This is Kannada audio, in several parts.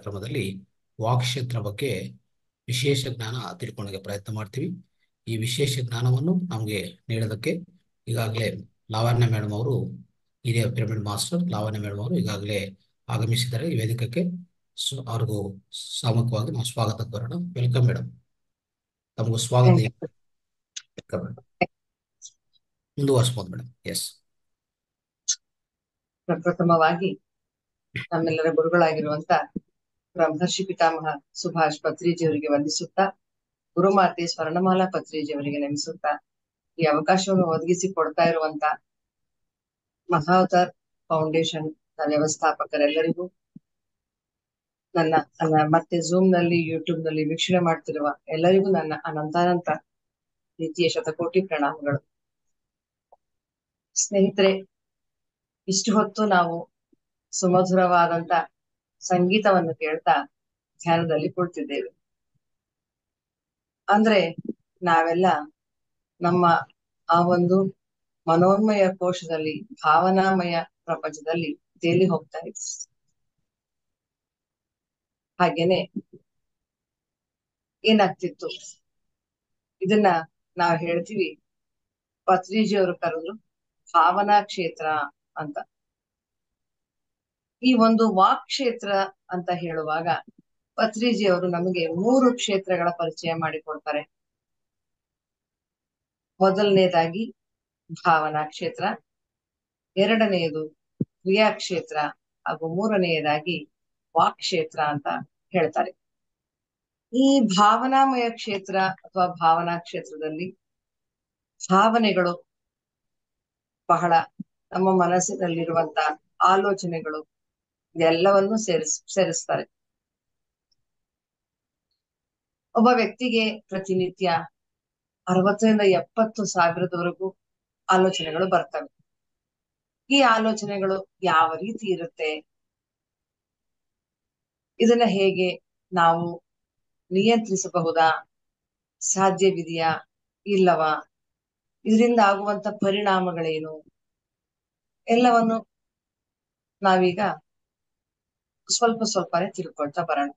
ಕಾರ್ಯಕ್ರಮದಲ್ಲಿ ವಾಕ್ಕ್ಷೇತ್ರ ಬಗ್ಗೆ ವಿಶೇಷ ಜ್ಞಾನ ತಿಳ್ಕೊಳ್ಳೋಕೆ ಪ್ರಯತ್ನ ಮಾಡ್ತೀವಿ ಈ ವಿಶೇಷ ಜ್ಞಾನವನ್ನು ನಮಗೆ ನೀಡೋದಕ್ಕೆ ಈಗಾಗಲೇ ಲಾವಣ್ಯ ಮೇಡಮ್ ಅವರು ಹಿರಿಯ ಪಿರಮಿಡ್ ಮಾಸ್ಟರ್ ಲಾವಣ್ಯ ಮೇಡಮ್ ಅವರು ಈಗಾಗಲೇ ಆಗಮಿಸಿದ್ದಾರೆ ಈ ವೇದಿಕಕ್ಕೆ ಸೊ ಅವ್ರಿಗೂ ಸಾಮೂಹಿಕವಾಗಿ ನಾವು ಸ್ವಾಗತ ಕೋರೋಣ ವೆಲ್ಕಮ್ ಮೇಡಮ್ ತಮಗೂ ಸ್ವಾಗತ ವೆಲ್ಕಮ್ ಮೇಡಮ್ ಮುಂದುವರಿಸ್ಬೋದು ಮೇಡಮ್ ಎಸ್ ಪ್ರಪ್ರಥಮವಾಗಿ ನಮ್ಮೆಲ್ಲರ ಗುರುಗಳಾಗಿರುವಂತ ಬ್ರಹ್ಮರ್ಷಿ ಪಿತಾಮಹ ಸುಭಾಷ್ ಪತ್ರಿಜಿಯವರಿಗೆ ವಂದಿಸುತ್ತಾ ಗುರುಮಾತೆ ಸ್ವರ್ಣಮಾಲಾ ಪತ್ರಿಜಿಯವರಿಗೆ ನೆನೆಸುತ್ತಾ ಈ ಅವಕಾಶವನ್ನು ಒದಗಿಸಿ ಕೊಡ್ತಾ ಇರುವಂತ ಮಹಾವತಾರ್ ಫೌಂಡೇಶನ್ ವ್ಯವಸ್ಥಾಪಕರೆಲ್ಲರಿಗೂ ನನ್ನ ನನ್ನ ಮತ್ತೆ ಝೂಮ್ ನಲ್ಲಿ ಯೂಟ್ಯೂಬ್ ನಲ್ಲಿ ವೀಕ್ಷಣೆ ಮಾಡ್ತಿರುವ ಎಲ್ಲರಿಗೂ ನನ್ನ ಅನಂತಾನಂತ ರೀತಿಯ ಶತಕೋಟಿ ಪ್ರಣಾಮಗಳು ಸ್ನೇಹಿತರೆ ಇಷ್ಟು ಹೊತ್ತು ನಾವು ಸುಮಧುರವಾದಂತ ಸಂಗೀತವನ್ನು ಕೇಳ್ತಾ ಧ್ಯಾನದಲ್ಲಿ ಕುಳಿತಿದ್ದೇವೆ ಅಂದ್ರೆ ನಾವೆಲ್ಲ ನಮ್ಮ ಆ ಒಂದು ಮನೋನ್ಮಯ ಕೋಶದಲ್ಲಿ ಭಾವನಾಮಯ ಪ್ರಪಂಚದಲ್ಲಿ ತೇಲಿ ಹೋಗ್ತಾ ಇದ್ವಿ ಹಾಗೇನೆ ಏನಾಗ್ತಿತ್ತು ಇದನ್ನ ನಾವ್ ಹೇಳ್ತೀವಿ ಪತ್ರಿಜಿಯವರು ಕರೆದ್ರು ಭಾವನಾ ಕ್ಷೇತ್ರ ಅಂತ ಈ ಒಂದು ವಾಕ್ ಕ್ಷೇತ್ರ ಅಂತ ಹೇಳುವಾಗ ಪತ್ರಿಜಿ ಅವರು ನಮಗೆ ಮೂರು ಕ್ಷೇತ್ರಗಳ ಪರಿಚಯ ಮಾಡಿಕೊಡ್ತಾರೆ ಮೊದಲನೇದಾಗಿ ಭಾವನಾ ಕ್ಷೇತ್ರ ಎರಡನೆಯದು ಕ್ರಿಯಾಕ್ಷೇತ್ರ ಹಾಗೂ ಮೂರನೆಯದಾಗಿ ವಾಕ್ ಕ್ಷೇತ್ರ ಅಂತ ಹೇಳ್ತಾರೆ ಈ ಭಾವನಾಮಯ ಕ್ಷೇತ್ರ ಅಥವಾ ಭಾವನಾ ಕ್ಷೇತ್ರದಲ್ಲಿ ಭಾವನೆಗಳು ಬಹಳ ನಮ್ಮ ಮನಸ್ಸಿನಲ್ಲಿರುವಂತ ಆಲೋಚನೆಗಳು ಎಲ್ಲವನ್ನು ಸೇರಿಸ್ ಸೇರಿಸ್ತಾರೆ ಒಬ್ಬ ವ್ಯಕ್ತಿಗೆ ಪ್ರತಿನಿತ್ಯ ಅರವತ್ತರಿಂದ ಎಪ್ಪತ್ತು ಸಾವಿರದವರೆಗೂ ಆಲೋಚನೆಗಳು ಬರ್ತವೆ ಈ ಆಲೋಚನೆಗಳು ಯಾವ ರೀತಿ ಇರುತ್ತೆ ಇದನ್ನ ಹೇಗೆ ನಾವು ನಿಯಂತ್ರಿಸಬಹುದಾ ಸಾಧ್ಯವಿದೆಯಾ ಇಲ್ಲವಾ ಇದರಿಂದ ಆಗುವಂತ ಪರಿಣಾಮಗಳೇನು ಎಲ್ಲವನ್ನು ನಾವೀಗ ಸ್ವಲ್ಪ ಸ್ವಲ್ಪನೇ ತಿಳ್ಕೊಳ್ತಾ ಬರೋಣ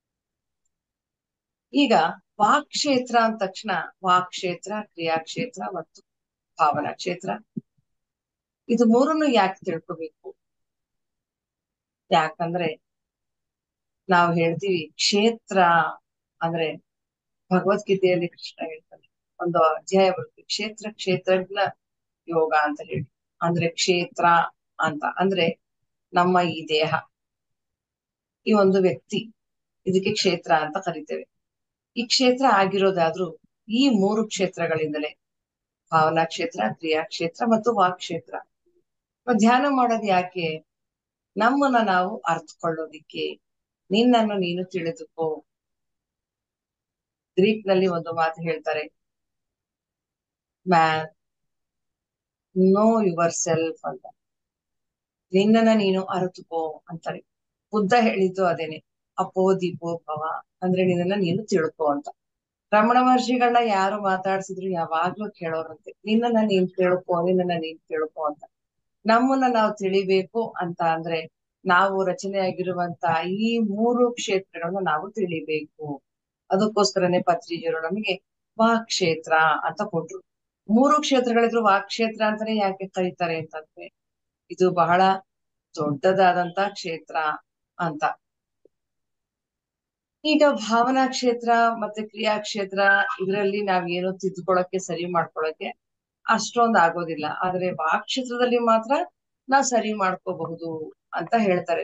ಈಗ ವಾಕ್ ಕ್ಷೇತ್ರ ಅಂದ ತಕ್ಷಣ ವಾಕ್ ಕ್ಷೇತ್ರ ಕ್ರಿಯಾಕ್ಷೇತ್ರ ಮತ್ತು ಭಾವನಾ ಕ್ಷೇತ್ರ ಇದು ಮೂರನ್ನು ಯಾಕೆ ತಿಳ್ಕೋಬೇಕು ಯಾಕಂದ್ರೆ ನಾವು ಹೇಳ್ತೀವಿ ಕ್ಷೇತ್ರ ಅಂದ್ರೆ ಭಗವದ್ಗೀತೆಯಲ್ಲಿ ಕೃಷ್ಣ ಹೇಳ್ತಾನೆ ಒಂದು ಅಧ್ಯಾಯ ಬರುತ್ತೆ ಕ್ಷೇತ್ರ ಕ್ಷೇತ್ರಜ್ಞ ಯೋಗ ಅಂತ ಹೇಳಿ ಅಂದ್ರೆ ಕ್ಷೇತ್ರ ಅಂತ ಅಂದ್ರೆ ನಮ್ಮ ಈ ದೇಹ ಈ ಒಂದು ವ್ಯಕ್ತಿ ಇದಕ್ಕೆ ಕ್ಷೇತ್ರ ಅಂತ ಕರಿತೇವೆ ಈ ಕ್ಷೇತ್ರ ಆಗಿರೋದಾದ್ರೂ ಈ ಮೂರು ಕ್ಷೇತ್ರಗಳಿಂದಲೇ ಭಾವನಾ ಕ್ಷೇತ್ರ ಕ್ರಿಯಾಕ್ಷೇತ್ರ ಮತ್ತು ವಾಕ್ ಕ್ಷೇತ್ರ ಧ್ಯಾನ ಮಾಡೋದು ಯಾಕೆ ನಮ್ಮನ್ನ ನಾವು ಅರ್ಥಕೊಳ್ಳೋದಿಕ್ಕೆ ನಿನ್ನನ್ನು ನೀನು ತಿಳಿದುಕೋ ಗ್ರೀಕ್ ನಲ್ಲಿ ಒಂದು ಮಾತು ಹೇಳ್ತಾರೆ ಮ್ಯಾನ್ ನೋ ಯುವರ್ ಸೆಲ್ಫ್ ಅಂತ ನಿನ್ನನ್ನ ನೀನು ಅರಿತುಕೋ ಅಂತಾರೆ ಬುದ್ಧ ಹೇಳಿದ್ದು ಅದೇನೆ ಅಪೋ ದೀಪೋ ಭವ ಅಂದ್ರೆ ನಿನ್ನನ್ನ ನೀನು ತಿಳ್ಕೊ ಅಂತ ರಮಣ ಮಹರ್ಷಿಗಳನ್ನ ಯಾರು ಮಾತಾಡ್ಸಿದ್ರು ಯಾವಾಗ್ಲೂ ಕೇಳೋರಂತೆ ನಿನ್ನನ್ನ ನೀನ್ ತಿಳ್ಕೊ ನಿನ್ನನ್ನ ನೀನ್ ತಿಳ್ಕೊ ಅಂತ ನಮ್ಮನ್ನ ನಾವು ತಿಳಿಬೇಕು ಅಂತ ಅಂದ್ರೆ ನಾವು ರಚನೆ ಆಗಿರುವಂತ ಈ ಮೂರು ಕ್ಷೇತ್ರಗಳನ್ನ ನಾವು ತಿಳಿಬೇಕು ಅದಕ್ಕೋಸ್ಕರನೇ ಪತ್ರಿಜಿಯರು ನಮಗೆ ವಾಕ್ ಕ್ಷೇತ್ರ ಅಂತ ಕೊಟ್ರು ಮೂರು ಕ್ಷೇತ್ರಗಳಿದ್ರು ವಾಕ್ ಕ್ಷೇತ್ರ ಅಂತಾನೆ ಯಾಕೆ ಕರೀತಾರೆ ಅಂತಂದ್ರೆ ಇದು ಬಹಳ ದೊಡ್ಡದಾದಂತ ಕ್ಷೇತ್ರ ಅಂತ ಈಗ ಭಾವನಾ ಕ್ಷೇತ್ರ ಮತ್ತೆ ಕ್ರಿಯಾಕ್ಷೇತ್ರ ಇದರಲ್ಲಿ ನಾವ್ ಏನೋ ತಿದ್ದುಕೊಳಕ್ಕೆ ಸರಿ ಮಾಡ್ಕೊಳಕ್ಕೆ ಅಷ್ಟೊಂದ್ ಆಗೋದಿಲ್ಲ ಆದ್ರೆ ವಾಕ್ ಕ್ಷೇತ್ರದಲ್ಲಿ ಮಾತ್ರ ನಾವ್ ಸರಿ ಮಾಡ್ಕೋಬಹುದು ಅಂತ ಹೇಳ್ತಾರೆ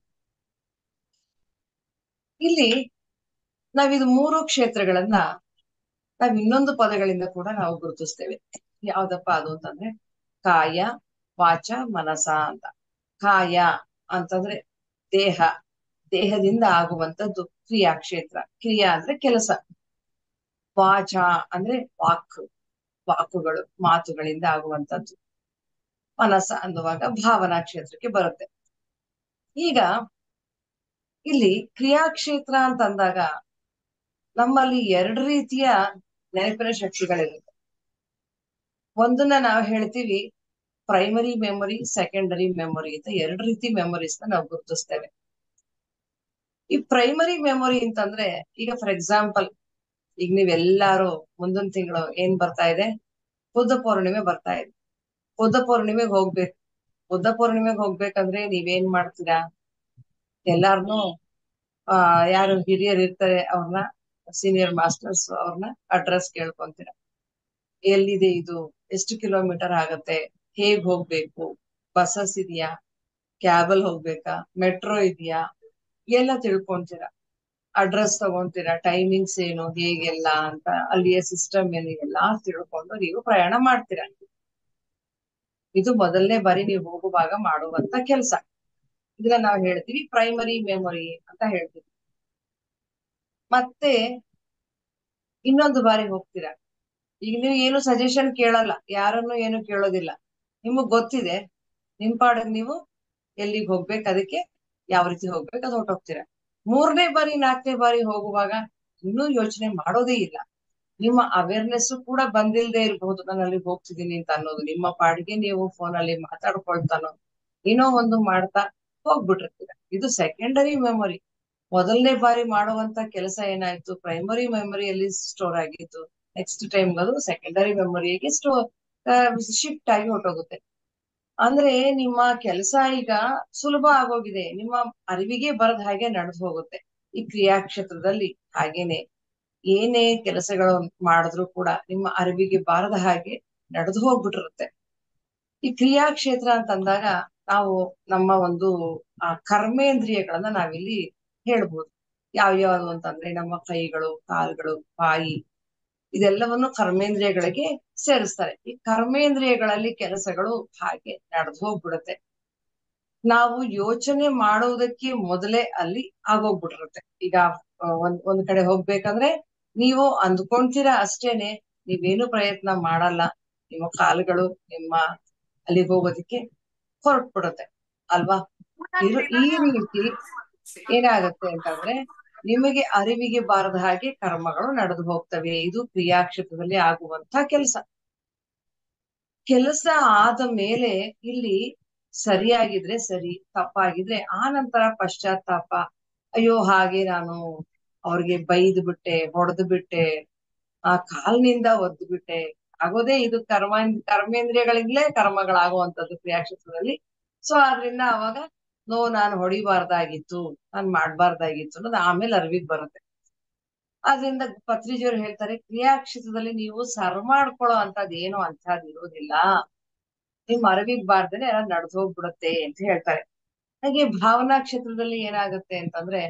ಇಲ್ಲಿ ನಾವಿದು ಮೂರು ಕ್ಷೇತ್ರಗಳನ್ನ ನಾವ್ ಇನ್ನೊಂದು ಪದಗಳಿಂದ ಕೂಡ ನಾವು ಗುರುತಿಸ್ತೇವೆ ಯಾವ್ದಪ್ಪ ಅದು ಅಂತಂದ್ರೆ ಕಾಯ ವಾಚ ಮನಸ ಅಂತ ಕಾಯ ಅಂತಂದ್ರೆ ದೇಹ ದೇಹದಿಂದ ಆಗುವಂತದ್ದು ಕ್ರಿಯಾಕ್ಷೇತ್ರ ಕ್ರಿಯಾ ಅಂದ್ರೆ ಕೆಲಸ ವಾಚ ಅಂದ್ರೆ ವಾಕ್ ವಾಕುಗಳು ಮಾತುಗಳಿಂದ ಆಗುವಂತದ್ದು ಮನಸ ಅನ್ನುವಾಗ ಭಾವನಾ ಕ್ಷೇತ್ರಕ್ಕೆ ಬರುತ್ತೆ ಈಗ ಇಲ್ಲಿ ಕ್ರಿಯಾಕ್ಷೇತ್ರ ಅಂತಂದಾಗ ನಮ್ಮಲ್ಲಿ ಎರಡು ರೀತಿಯ ನೆನಪಿನ ಶಕ್ತಿಗಳಿರುತ್ತೆ ಒಂದನ್ನ ನಾವು ಹೇಳ್ತೀವಿ ಪ್ರೈಮರಿ ಮೆಮೊರಿ ಸೆಕೆಂಡರಿ ಮೆಮೊರಿ ಅಂತ ಎರಡು ರೀತಿ ಮೆಮೊರೀಸ್ ನಾವು ಗುರುತಿಸ್ತೇವೆ ಈ ಪ್ರೈಮರಿ ಮೆಮೊರಿ ಅಂತಂದ್ರೆ ಈಗ ಫಾರ್ ಎಕ್ಸಾಂಪಲ್ ಈಗ ನೀವೆಲ್ಲಾರು ಮುಂದಿನ ತಿಂಗಳು ಏನ್ ಬರ್ತಾ ಇದೆ ಬುದ್ಧ ಪೌರ್ಣಿಮೆ ಬರ್ತಾ ಇದೆ ಬುದ್ಧ ಪೌರ್ಣಿಮೆಗೆ ಹೋಗ್ಬೇಕು ಬುದ್ಧ ಪೌರ್ಣಿಮೆಗೆ ಹೋಗ್ಬೇಕಂದ್ರೆ ನೀವೇನ್ ಮಾಡ್ತೀರಾ ಎಲ್ಲಾರ್ನು ಆ ಯಾರು ಹಿರಿಯರು ಇರ್ತಾರೆ ಅವ್ರನ್ನ ಸೀನಿಯರ್ ಮಾಸ್ಟರ್ಸ್ ಅವ್ರನ್ನ ಅಡ್ರೆಸ್ ಕೇಳ್ಕೊಂತೀರ ಎಲ್ಲಿದೆ ಇದು ಎಷ್ಟು ಕಿಲೋಮೀಟರ್ ಆಗತ್ತೆ ಹೇಗ್ ಹೋಗ್ಬೇಕು ಬಸ್ಸಸ್ ಇದೆಯಾ ಕ್ಯಾಬಲ್ ಹೋಗ್ಬೇಕಾ ಮೆಟ್ರೋ ಇದೆಯಾ ಎಲ್ಲ ತಿಳ್ಕೊಂತೀರ ಅಡ್ರೆಸ್ ತಗೊಂತೀರಾ ಟೈಮಿಂಗ್ಸ್ ಏನು ಹೇಗೆಲ್ಲ ಅಂತ ಅಲ್ಲಿಯ ಸಿಸ್ಟಮ್ ಏನು ಎಲ್ಲಾ ತಿಳ್ಕೊಂಡು ನೀವು ಪ್ರಯಾಣ ಮಾಡ್ತೀರಾ ಇದು ಮೊದಲನೇ ಬಾರಿ ನೀವು ಹೋಗುವಾಗ ಮಾಡುವಂತ ಕೆಲಸ ಇದನ್ನ ನಾವು ಹೇಳ್ತೀವಿ ಪ್ರೈಮರಿ ಮೆಮೊರಿ ಅಂತ ಹೇಳ್ತೀವಿ ಮತ್ತೆ ಇನ್ನೊಂದು ಬಾರಿ ಹೋಗ್ತೀರಾ ಈಗ ನೀವು ಏನು ಸಜೆಷನ್ ಕೇಳಲ್ಲ ಯಾರನ್ನು ಏನು ಕೇಳೋದಿಲ್ಲ ನಿಮಗ್ ಗೊತ್ತಿದೆ ನಿಮ್ ಪಾಡಿಗೆ ನೀವು ಎಲ್ಲಿಗೆ ಹೋಗ್ಬೇಕು ಅದಕ್ಕೆ ಯಾವ ರೀತಿ ಹೋಗ್ಬೇಕು ಅದು ಹೊರಟೋಗ್ತೀರಾ ಮೂರನೇ ಬಾರಿ ನಾಲ್ಕನೇ ಬಾರಿ ಹೋಗುವಾಗ ಇನ್ನೂ ಯೋಚನೆ ಮಾಡೋದೇ ಇಲ್ಲ ನಿಮ್ಮ ಅವೇರ್ನೆಸ್ ಕೂಡ ಬಂದಿಲ್ದೇ ಇರಬಹುದು ನಾನು ಅಲ್ಲಿಗೆ ಹೋಗ್ತಿದ್ದೀನಿ ಅಂತ ಅನ್ನೋದು ನಿಮ್ಮ ಪಾಡಿಗೆ ನೀವು ಫೋನ್ ಅಲ್ಲಿ ಮಾತಾಡ್ಕೊಳ್ತಾನೋ ಏನೋ ಒಂದು ಮಾಡ್ತಾ ಹೋಗ್ಬಿಟ್ಟಿರ್ತೀರ ಇದು ಸೆಕೆಂಡರಿ ಮೆಮೊರಿ ಮೊದಲನೇ ಬಾರಿ ಮಾಡುವಂತ ಕೆಲಸ ಏನಾಯ್ತು ಪ್ರೈಮರಿ ಮೆಮೊರಿಯಲ್ಲಿ ಸ್ಟೋರ್ ಆಗಿತ್ತು ನೆಕ್ಸ್ಟ್ ಟೈಮ್ ಅದು ಸೆಕೆಂಡರಿ ಮೆಮೊರಿಗೆ ಸ್ಟೋ ಶಿಫ್ಟ್ ಆಗಿ ಹೊರಟೋಗುತ್ತೆ ಅಂದ್ರೆ ನಿಮ್ಮ ಕೆಲಸ ಈಗ ಸುಲಭ ಆಗೋಗಿದೆ ನಿಮ್ಮ ಅರಿವಿಗೆ ಬರದ ಹಾಗೆ ನಡೆದು ಹೋಗುತ್ತೆ ಈ ಕ್ರಿಯಾಕ್ಷೇತ್ರದಲ್ಲಿ ಹಾಗೇನೆ ಏನೇ ಕೆಲಸಗಳು ಮಾಡಿದ್ರು ಕೂಡ ನಿಮ್ಮ ಅರಿವಿಗೆ ಬಾರದ ಹಾಗೆ ನಡೆದು ಹೋಗ್ಬಿಟ್ಟಿರುತ್ತೆ ಈ ಕ್ರಿಯಾಕ್ಷೇತ್ರ ಅಂತಂದಾಗ ನಾವು ನಮ್ಮ ಒಂದು ಆ ಕರ್ಮೇಂದ್ರಿಯಗಳನ್ನ ನಾವಿಲ್ಲಿ ಹೇಳ್ಬೋದು ಯಾವ್ಯಾವ್ದು ಅಂತಂದ್ರೆ ನಮ್ಮ ಕೈಗಳು ಕಾಲುಗಳು ಬಾಯಿ ಇದೆಲ್ಲವನ್ನು ಕರ್ಮೇಂದ್ರಿಯಗಳಿಗೆ ಸೇರಿಸ್ತಾರೆ ಈ ಕರ್ಮೇಂದ್ರಿಯಗಳಲ್ಲಿ ಕೆಲಸಗಳು ಹಾಗೆ ನಡೆದು ಹೋಗ್ಬಿಡುತ್ತೆ ನಾವು ಯೋಚನೆ ಮಾಡುವುದಕ್ಕೆ ಮೊದಲೇ ಅಲ್ಲಿ ಆಗೋಗ್ಬಿಟ್ಟಿರುತ್ತೆ ಈಗ ಒಂದ್ ಒಂದ್ ಕಡೆ ಹೋಗ್ಬೇಕಂದ್ರೆ ನೀವು ಅಂದ್ಕೊಂತೀರಾ ಅಷ್ಟೇನೆ ನೀವೇನು ಪ್ರಯತ್ನ ಮಾಡಲ್ಲ ನಿಮ್ಮ ಕಾಲುಗಳು ನಿಮ್ಮ ಅಲ್ಲಿಗೆ ಹೋಗೋದಕ್ಕೆ ಹೊರಟ್ಬಿಡುತ್ತೆ ಅಲ್ವಾ ಇದು ಈ ರೀತಿ ಏನಾಗತ್ತೆ ಅಂತಂದ್ರೆ ನಿಮಗೆ ಅರಿವಿಗೆ ಬಾರದ ಹಾಗೆ ಕರ್ಮಗಳು ನಡೆದು ಹೋಗ್ತವೆ ಇದು ಕ್ರಿಯಾಕ್ಷೇತ್ರದಲ್ಲಿ ಆಗುವಂತ ಕೆಲಸ ಕೆಲಸ ಆದ ಮೇಲೆ ಇಲ್ಲಿ ಸರಿಯಾಗಿದ್ರೆ ಸರಿ ತಪ್ಪಾಗಿದ್ರೆ ಆ ನಂತರ ಪಶ್ಚಾತ್ತಾಪ ಅಯ್ಯೋ ಹಾಗೆ ನಾನು ಅವ್ರಿಗೆ ಬೈದು ಬಿಟ್ಟೆ ಹೊಡೆದು ಬಿಟ್ಟೆ ಆ ಕಾಲ್ನಿಂದ ಒದ್ದು ಬಿಟ್ಟೆ ಆಗೋದೇ ಇದು ಕರ್ಮ ಕರ್ಮೇಂದ್ರಿಯಗಳಿಂದಲೇ ಕರ್ಮಗಳಾಗುವಂತದ್ದು ಕ್ರಿಯಾಕ್ಷೇತ್ರದಲ್ಲಿ ಸೊ ಆದ್ರಿಂದ ಅವಾಗ ನೋ ನಾನು ಹೊಡಿಬಾರ್ದಾಗಿತ್ತು ನಾನ್ ಮಾಡ್ಬಾರ್ದಾಗಿತ್ತು ಅನ್ನೋದು ಆಮೇಲೆ ಅರಿವಿಗೆ ಬರುತ್ತೆ ಆದ್ರಿಂದ ಪತ್ರಿಜಿಯವರು ಹೇಳ್ತಾರೆ ಕ್ರಿಯಾಕ್ಷೇತ್ರದಲ್ಲಿ ನೀವು ಸರ್ ಮಾಡ್ಕೊಳ್ಳೋ ಅಂತದ್ ಏನು ಅಂತದ್ ಇರೋದಿಲ್ಲ ನಿಮ್ ಅರಿವಿಗೆ ಬಾರ್ದೇನೆ ಎಲ್ಲ ನಡೆದು ಹೋಗ್ಬಿಡುತ್ತೆ ಅಂತ ಹೇಳ್ತಾರೆ ಹಾಗೆ ಭಾವನಾ ಕ್ಷೇತ್ರದಲ್ಲಿ ಏನಾಗುತ್ತೆ ಅಂತಂದ್ರೆ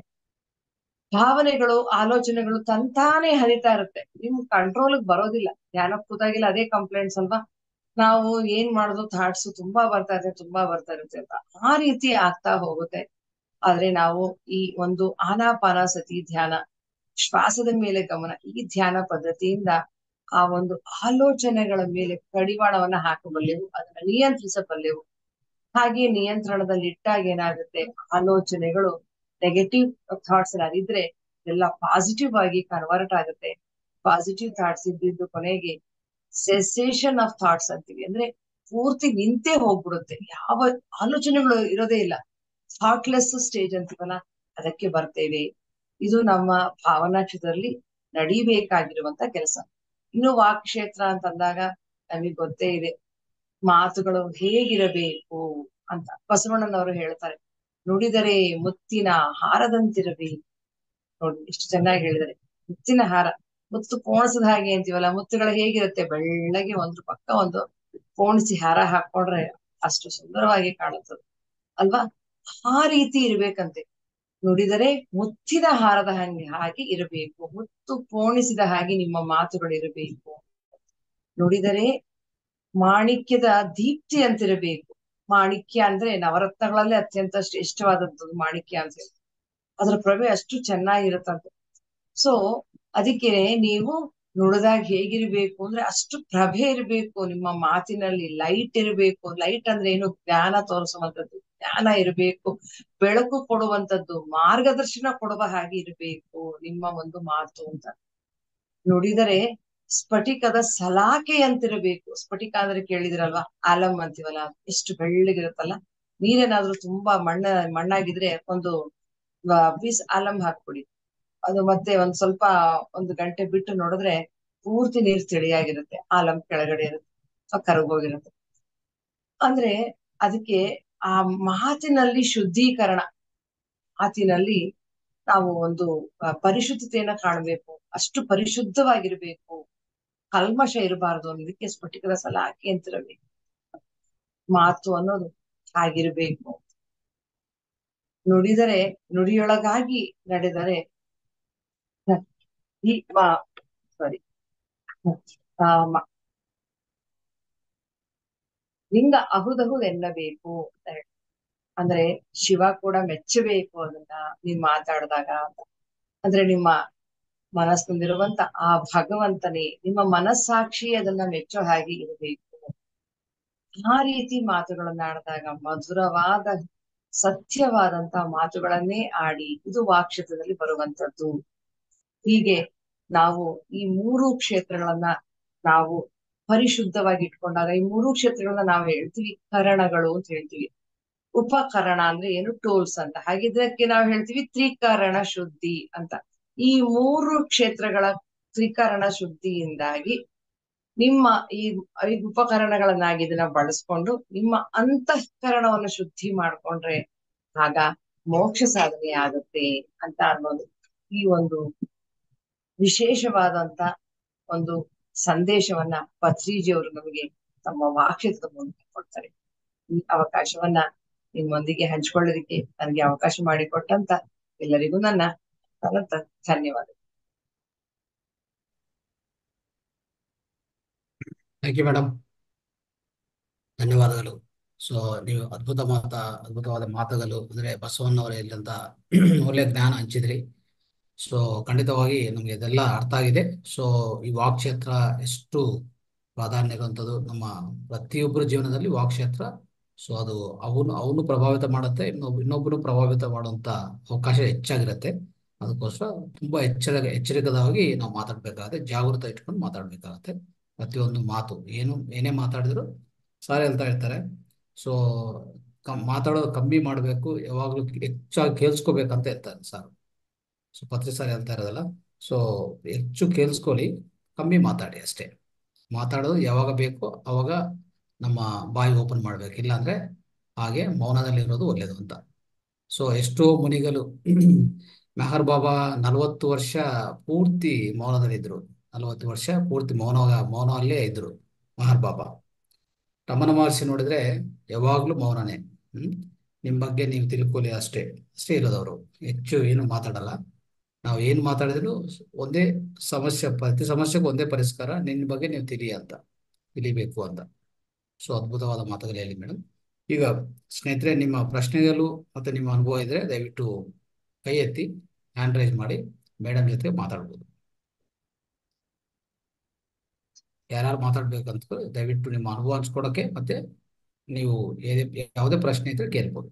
ಭಾವನೆಗಳು ಆಲೋಚನೆಗಳು ತಂತಾನೆ ಹರಿತಾ ಇರುತ್ತೆ ನಿಮ್ ಕಂಟ್ರೋಲ್ಗೆ ಬರೋದಿಲ್ಲ ಧ್ಯಾನ ಕೂತಾಗಿಲ್ಲ ಅದೇ ಕಂಪ್ಲೇಂಟ್ಸ್ ಅಲ್ವಾ ನಾವು ಏನ್ ಮಾಡುದು ಥಾಟ್ಸ್ ತುಂಬಾ ಬರ್ತಾ ಇರುತ್ತೆ ತುಂಬಾ ಬರ್ತಾ ಇರುತ್ತೆ ಅಂತ ಆ ರೀತಿ ಆಗ್ತಾ ಹೋಗುತ್ತೆ ಆದ್ರೆ ನಾವು ಈ ಒಂದು ಆನಾಪಾನಾಸತಿ ಧ್ಯಾನ ಶ್ವಾಸದ ಮೇಲೆ ಗಮನ ಈ ಧ್ಯಾನ ಪದ್ಧತಿಯಿಂದ ಆ ಒಂದು ಆಲೋಚನೆಗಳ ಮೇಲೆ ಕಡಿವಾಣವನ್ನ ಹಾಕಬಲ್ಲೆವು ಅದನ್ನ ನಿಯಂತ್ರಿಸಬಲ್ಲೆವು ಹಾಗೆ ನಿಯಂತ್ರಣದಲ್ಲಿ ಇಟ್ಟಾಗ ಏನಾಗುತ್ತೆ ಆಲೋಚನೆಗಳು ನೆಗೆಟಿವ್ ಥಾಟ್ಸ್ ಏನಾದಿದ್ರೆ ಎಲ್ಲ ಪಾಸಿಟಿವ್ ಆಗಿ ಕನ್ವರ್ಟ್ ಆಗುತ್ತೆ ಪಾಸಿಟಿವ್ ಥಾಟ್ಸ್ ಇದ್ದಿದ್ದು ಕೊನೆಗೆ ಸೆಸೇಷನ್ ಆಫ್ ಥಾಟ್ಸ್ ಅಂತೀವಿ ಅಂದ್ರೆ ಪೂರ್ತಿ ನಿಂತೇ ಹೋಗ್ಬಿಡುತ್ತೆ ಯಾವ ಆಲೋಚನೆಗಳು ಇರೋದೇ ಇಲ್ಲ ಥಾಟ್ಲೆಸ್ ಸ್ಟೇಜ್ ಅಂತೀವಲ್ಲ ಅದಕ್ಕೆ ಬರ್ತೇವೆ ಇದು ನಮ್ಮ ಭಾವನಾ ಕ್ಷೇತ್ರದಲ್ಲಿ ನಡಿಬೇಕಾಗಿರುವಂತ ಕೆಲಸ ಇನ್ನು ವಾಕ್ ಕ್ಷೇತ್ರ ಅಂತಂದಾಗ ನಮಗೆ ಗೊತ್ತೇ ಇದೆ ಮಾತುಗಳು ಹೇಗಿರಬೇಕು ಅಂತ ಬಸವಣ್ಣನವರು ಹೇಳ್ತಾರೆ ನುಡಿದರೆ ಮುತ್ತಿನ ಹಾರದಂತಿರಬೇಕು ನೋಡಿ ಎಷ್ಟು ಚೆನ್ನಾಗಿ ಹೇಳಿದರೆ ಮುತ್ತಿನ ಹಾರ ಮುತ್ತು ಪೋಣಿಸದ ಹಾಗೆ ಅಂತೀವಲ್ಲ ಮುತ್ತುಗಳು ಹೇಗಿರುತ್ತೆ ಬೆಳ್ಳಗೆ ಒಂದು ಪಕ್ಕ ಒಂದು ಪೋಣಿಸಿ ಹಾರ ಹಾಕೊಂಡ್ರೆ ಅಷ್ಟು ಸುಂದರವಾಗಿ ಕಾಣುತ್ತದೆ ಅಲ್ವಾ ಆ ರೀತಿ ಇರ್ಬೇಕಂತೆ ನುಡಿದರೆ ಮುತ್ತಿನ ಹಾರದ ಹಂಗೆ ಹಾಗೆ ಇರಬೇಕು ಮುತ್ತು ಪೋಣಿಸಿದ ಹಾಗೆ ನಿಮ್ಮ ಮಾತುಗಳಿರಬೇಕು ನುಡಿದರೆ ಮಾಣಿಕ್ಯದ ದೀಪ್ತಿ ಅಂತಿರಬೇಕು ಮಾಣಿಕ್ಯ ಅಂದ್ರೆ ನವರತ್ನಗಳಲ್ಲೇ ಅತ್ಯಂತ ಶ್ರೇಷ್ಠವಾದದ್ದು ಮಾಣಿಕ್ಯ ಅಂತ ಅದ್ರ ಪ್ರಭೆ ಅಷ್ಟು ಚೆನ್ನಾಗಿರುತ್ತಂತೆ ಸೊ ಅದಕ್ಕೆ ನೀವು ನುಡಿದಾಗ ಹೇಗಿರ್ಬೇಕು ಅಂದ್ರೆ ಅಷ್ಟು ಪ್ರಭೆ ಇರಬೇಕು ನಿಮ್ಮ ಮಾತಿನಲ್ಲಿ ಲೈಟ್ ಇರಬೇಕು ಲೈಟ್ ಅಂದ್ರೆ ಏನು ಜ್ಞಾನ ತೋರಿಸುವಂತದ್ದು ಜ್ಞಾನ ಇರಬೇಕು ಬೆಳಕು ಕೊಡುವಂತದ್ದು ಮಾರ್ಗದರ್ಶನ ಕೊಡುವ ಹಾಗೆ ಇರಬೇಕು ನಿಮ್ಮ ಒಂದು ಮಾತು ಅಂತ ನುಡಿದರೆ ಸ್ಫಟಿಕದ ಸಲಾಕೆ ಅಂತಿರಬೇಕು ಸ್ಫಟಿಕ ಅಂದ್ರೆ ಕೇಳಿದಿರಲ್ವಾ ಆಲಮ್ ಅಂತೀವಲ್ಲ ಎಷ್ಟು ಬೆಳ್ಳಗಿರುತ್ತಲ್ಲ ನೀರೇನಾದ್ರೂ ತುಂಬಾ ಮಣ್ಣ ಮಣ್ಣಾಗಿದ್ರೆ ಒಂದು ಪೀಸ್ ಆಲಂ ಹಾಕ್ಬಿಡಿ ಅದು ಮತ್ತೆ ಒಂದ್ ಸ್ವಲ್ಪ ಒಂದು ಗಂಟೆ ಬಿಟ್ಟು ನೋಡಿದ್ರೆ ಪೂರ್ತಿ ನೀರ್ ತಿಳಿಯಾಗಿರುತ್ತೆ ಆಲಂ ಕೆಳಗಡೆ ಇರುತ್ತೆ ಕರಗೋಗಿರುತ್ತೆ ಅಂದ್ರೆ ಅದಕ್ಕೆ ಆ ಮಾತಿನಲ್ಲಿ ಶುದ್ಧೀಕರಣ ಮಾತಿನಲ್ಲಿ ನಾವು ಒಂದು ಆ, ಪರಿಶುದ್ಧತೆಯನ್ನ ಕಾಣಬೇಕು ಅಷ್ಟು ಪರಿಶುದ್ಧವಾಗಿರ್ಬೇಕು ಕಲ್ಮಶ ಇರಬಾರ್ದು ಅನ್ನೋದಕ್ಕೆ ಸ್ಫಟಿಕದ ಸಲ ಹಾಕಿ ಅಂತಿರಬೇಕು ಮಾತು ಅನ್ನೋದು ಆಗಿರ್ಬೇಕು ನುಡಿದರೆ ನುಡಿಯೊಳಗಾಗಿ ನಡೆದರೆ ಸಾರಿ ಲಿಂಗ ಅಹುದಹುದ್ ಎನ್ನಬೇಕು ಅಂತ ಹೇಳಿ ಅಂದ್ರೆ ಶಿವ ಕೂಡ ಮೆಚ್ಚಬೇಕು ಅದನ್ನ ನೀವ್ ಮಾತಾಡಿದಾಗ ಅಂತ ಅಂದ್ರೆ ನಿಮ್ಮ ಮನಸ್ಸಿನಲ್ಲಿರುವಂತ ಆ ಭಗವಂತನೇ ನಿಮ್ಮ ಮನಸ್ಸಾಕ್ಷಿ ಅದನ್ನ ಮೆಚ್ಚೋ ಹಾಗೆ ಇರಬೇಕು ಆ ರೀತಿ ಮಾತುಗಳನ್ನ ಆಡಿದಾಗ ಮಧುರವಾದ ಸತ್ಯವಾದಂತ ಮಾತುಗಳನ್ನೇ ಆಡಿ ಇದು ವಾಕ್ಷೇತ್ರದಲ್ಲಿ ಬರುವಂತದ್ದು ಹೀಗೆ ನಾವು ಈ ಮೂರು ಕ್ಷೇತ್ರಗಳನ್ನ ನಾವು ಪರಿಶುದ್ಧವಾಗಿ ಇಟ್ಕೊಂಡಾಗ ಈ ಮೂರು ಕ್ಷೇತ್ರಗಳನ್ನ ನಾವು ಹೇಳ್ತೀವಿ ಕರಣಗಳು ಅಂತ ಹೇಳ್ತೀವಿ ಉಪಕರಣ ಅಂದ್ರೆ ಏನು ಟೂಲ್ಸ್ ಅಂತ ಹಾಗಿದ್ದಕ್ಕೆ ನಾವು ಹೇಳ್ತೀವಿ ತ್ರಿಕರಣ ಶುದ್ಧಿ ಅಂತ ಈ ಮೂರು ಕ್ಷೇತ್ರಗಳ ತ್ರಿಕರಣ ಶುದ್ಧಿಯಿಂದಾಗಿ ನಿಮ್ಮ ಈ ಈ ಉಪಕರಣಗಳನ್ನಾಗಿ ಇದನ್ನ ಬಳಸ್ಕೊಂಡು ನಿಮ್ಮ ಅಂತಃಕರಣವನ್ನು ಶುದ್ಧಿ ಮಾಡ್ಕೊಂಡ್ರೆ ಆಗ ಮೋಕ್ಷ ಸಾಧನೆ ಆಗುತ್ತೆ ಅಂತ ಅನ್ನೋದು ಈ ಒಂದು ವಿಶೇಷವಾದಂತ ಒಂದು ಸಂದೇಶವನ್ನ ಪತ್ರಿಜಿಯವರು ನಮಗೆ ತಮ್ಮ ವಾಕ್ಯದ ಮೂಲಕ ಕೊಡ್ತಾರೆ ಈ ಅವಕಾಶವನ್ನ ನಿಮ್ಮೊಂದಿಗೆ ಹಂಚ್ಕೊಳ್ಳೋದಕ್ಕೆ ನನಗೆ ಅವಕಾಶ ಮಾಡಿಕೊಟ್ಟಂತ ಎಲ್ಲರಿಗೂ ನನ್ನ ಅನಂತ ಧನ್ಯವಾದ ಥ್ಯಾಂಕ್ ಯು ಮೇಡಮ್ ಧನ್ಯವಾದಗಳು ಸೊ ನೀವು ಅದ್ಭುತ ಮಾತ ಅದ್ಭುತವಾದ ಮಾತುಗಳು ಅಂದ್ರೆ ಬಸವಣ್ಣವರ ಇಲ್ಲಂತ ಒಳ್ಳೆ ಜ್ಞಾನ ಹಂಚಿದ್ರಿ ಸೊ ಖಂಡಿತವಾಗಿ ನಮ್ಗೆ ಇದೆಲ್ಲ ಅರ್ಥ ಆಗಿದೆ ಸೊ ಈ ವಾಕ್ಕ್ಷೇತ್ರ ಎಷ್ಟು ಪ್ರಾಧಾನ್ಯ ಇರುವಂಥದ್ದು ನಮ್ಮ ಪ್ರತಿಯೊಬ್ಬರ ಜೀವನದಲ್ಲಿ ವಾಕ್ಕ್ಷೇತ್ರ ಸೊ ಅದು ಅವನು ಅವನು ಪ್ರಭಾವಿತ ಮಾಡುತ್ತೆ ಇನ್ನೊಬ್ಬ ಇನ್ನೊಬ್ಬನು ಪ್ರಭಾವಿತ ಮಾಡುವಂತ ಅವಕಾಶ ಹೆಚ್ಚಾಗಿರುತ್ತೆ ಅದಕ್ಕೋಸ್ಕರ ತುಂಬಾ ಎಚ್ಚರ ಎಚ್ಚರಿಕವಾಗಿ ನಾವು ಮಾತಾಡ್ಬೇಕಾಗತ್ತೆ ಜಾಗೃತ ಇಟ್ಕೊಂಡು ಮಾತಾಡ್ಬೇಕಾಗತ್ತೆ ಪ್ರತಿಯೊಂದು ಮಾತು ಏನು ಏನೇ ಮಾತಾಡಿದ್ರು ಸಾರಿ ಹೇಳ್ತಾ ಇರ್ತಾರೆ ಸೊ ಕಮ್ ಮಾತಾಡೋದು ಕಮ್ಮಿ ಮಾಡಬೇಕು ಯಾವಾಗಲೂ ಹೆಚ್ಚಾಗಿ ಕೇಳಿಸ್ಕೋಬೇಕಂತ ಇರ್ತಾರೆ ಸರ್ ಸೊ ಪತ್ರಿ ಸರ್ ಹೇಳ್ತಾ ಇರೋದಲ್ಲ ಸೊ ಹೆಚ್ಚು ಕೇಳಿಸ್ಕೊಳ್ಳಿ ಕಮ್ಮಿ ಮಾತಾಡಿ ಅಷ್ಟೇ ಮಾತಾಡೋದು ಯಾವಾಗ ಬೇಕೋ ಅವಾಗ ನಮ್ಮ ಬಾಯಿ ಓಪನ್ ಮಾಡ್ಬೇಕು ಇಲ್ಲಾಂದ್ರೆ ಹಾಗೆ ಮೌನದಲ್ಲಿರೋದು ಒಳ್ಳೇದು ಅಂತ ಸೊ ಎಷ್ಟೋ ಮುನಿಗಳು ಮೆಹರ್ ಬಾಬಾ ನಲವತ್ತು ವರ್ಷ ಪೂರ್ತಿ ಮೌನದಲ್ಲಿದ್ರು ನಲವತ್ತು ವರ್ಷ ಪೂರ್ತಿ ಮೌನ ಮೌನಲ್ಲೇ ಇದ್ರು ಮಹರ್ ಬಾಬಾ ರಮಣ ಮಹರ್ಷಿ ನೋಡಿದ್ರೆ ಯಾವಾಗ್ಲೂ ಮೌನನೇ ಹ್ಮ್ ನಿಮ್ ಬಗ್ಗೆ ನೀವು ತಿಳ್ಕೊಳ್ಳಿ ಅಷ್ಟೇ ಅಷ್ಟೇ ಇರೋದವರು ಹೆಚ್ಚು ಏನು ಮಾತಾಡಲ್ಲ ನಾವು ಏನ್ ಮಾತಾಡಿದ್ರು ಒಂದೇ ಸಮಸ್ಯೆ ಪ್ರತಿ ಸಮಸ್ಯೆಗೂ ಒಂದೇ ಪರಿಷ್ಕಾರ ನಿನ್ನ ಬಗ್ಗೆ ನೀವು ತಿಳಿ ಅಂತ ತಿಳಿಬೇಕು ಅಂತ ಸೊ ಅದ್ಭುತವಾದ ಮಾತುಗಳು ಹೇಳಿ ಮೇಡಮ್ ಈಗ ಸ್ನೇಹಿತರೆ ನಿಮ್ಮ ಪ್ರಶ್ನೆಗಳು ಮತ್ತೆ ನಿಮ್ಮ ಅನುಭವ ಇದ್ರೆ ದಯವಿಟ್ಟು ಕೈ ಎತ್ತಿ ಹ್ಯಾಂಡ್ ರೈಸ್ ಮಾಡಿ ಮೇಡಮ್ ಜೊತೆ ಮಾತಾಡ್ಬೋದು ಯಾರ್ಯಾರು ಮಾತಾಡ್ಬೇಕಂತ ದಯವಿಟ್ಟು ನಿಮ್ಮ ಅನುಭವ ಹಂಚ್ಕೊಡಕ್ಕೆ ಮತ್ತೆ ನೀವು ಏನೇ- ಯಾವುದೇ ಪ್ರಶ್ನೆ ಇದ್ರೆ ಕೇಳ್ಬೋದು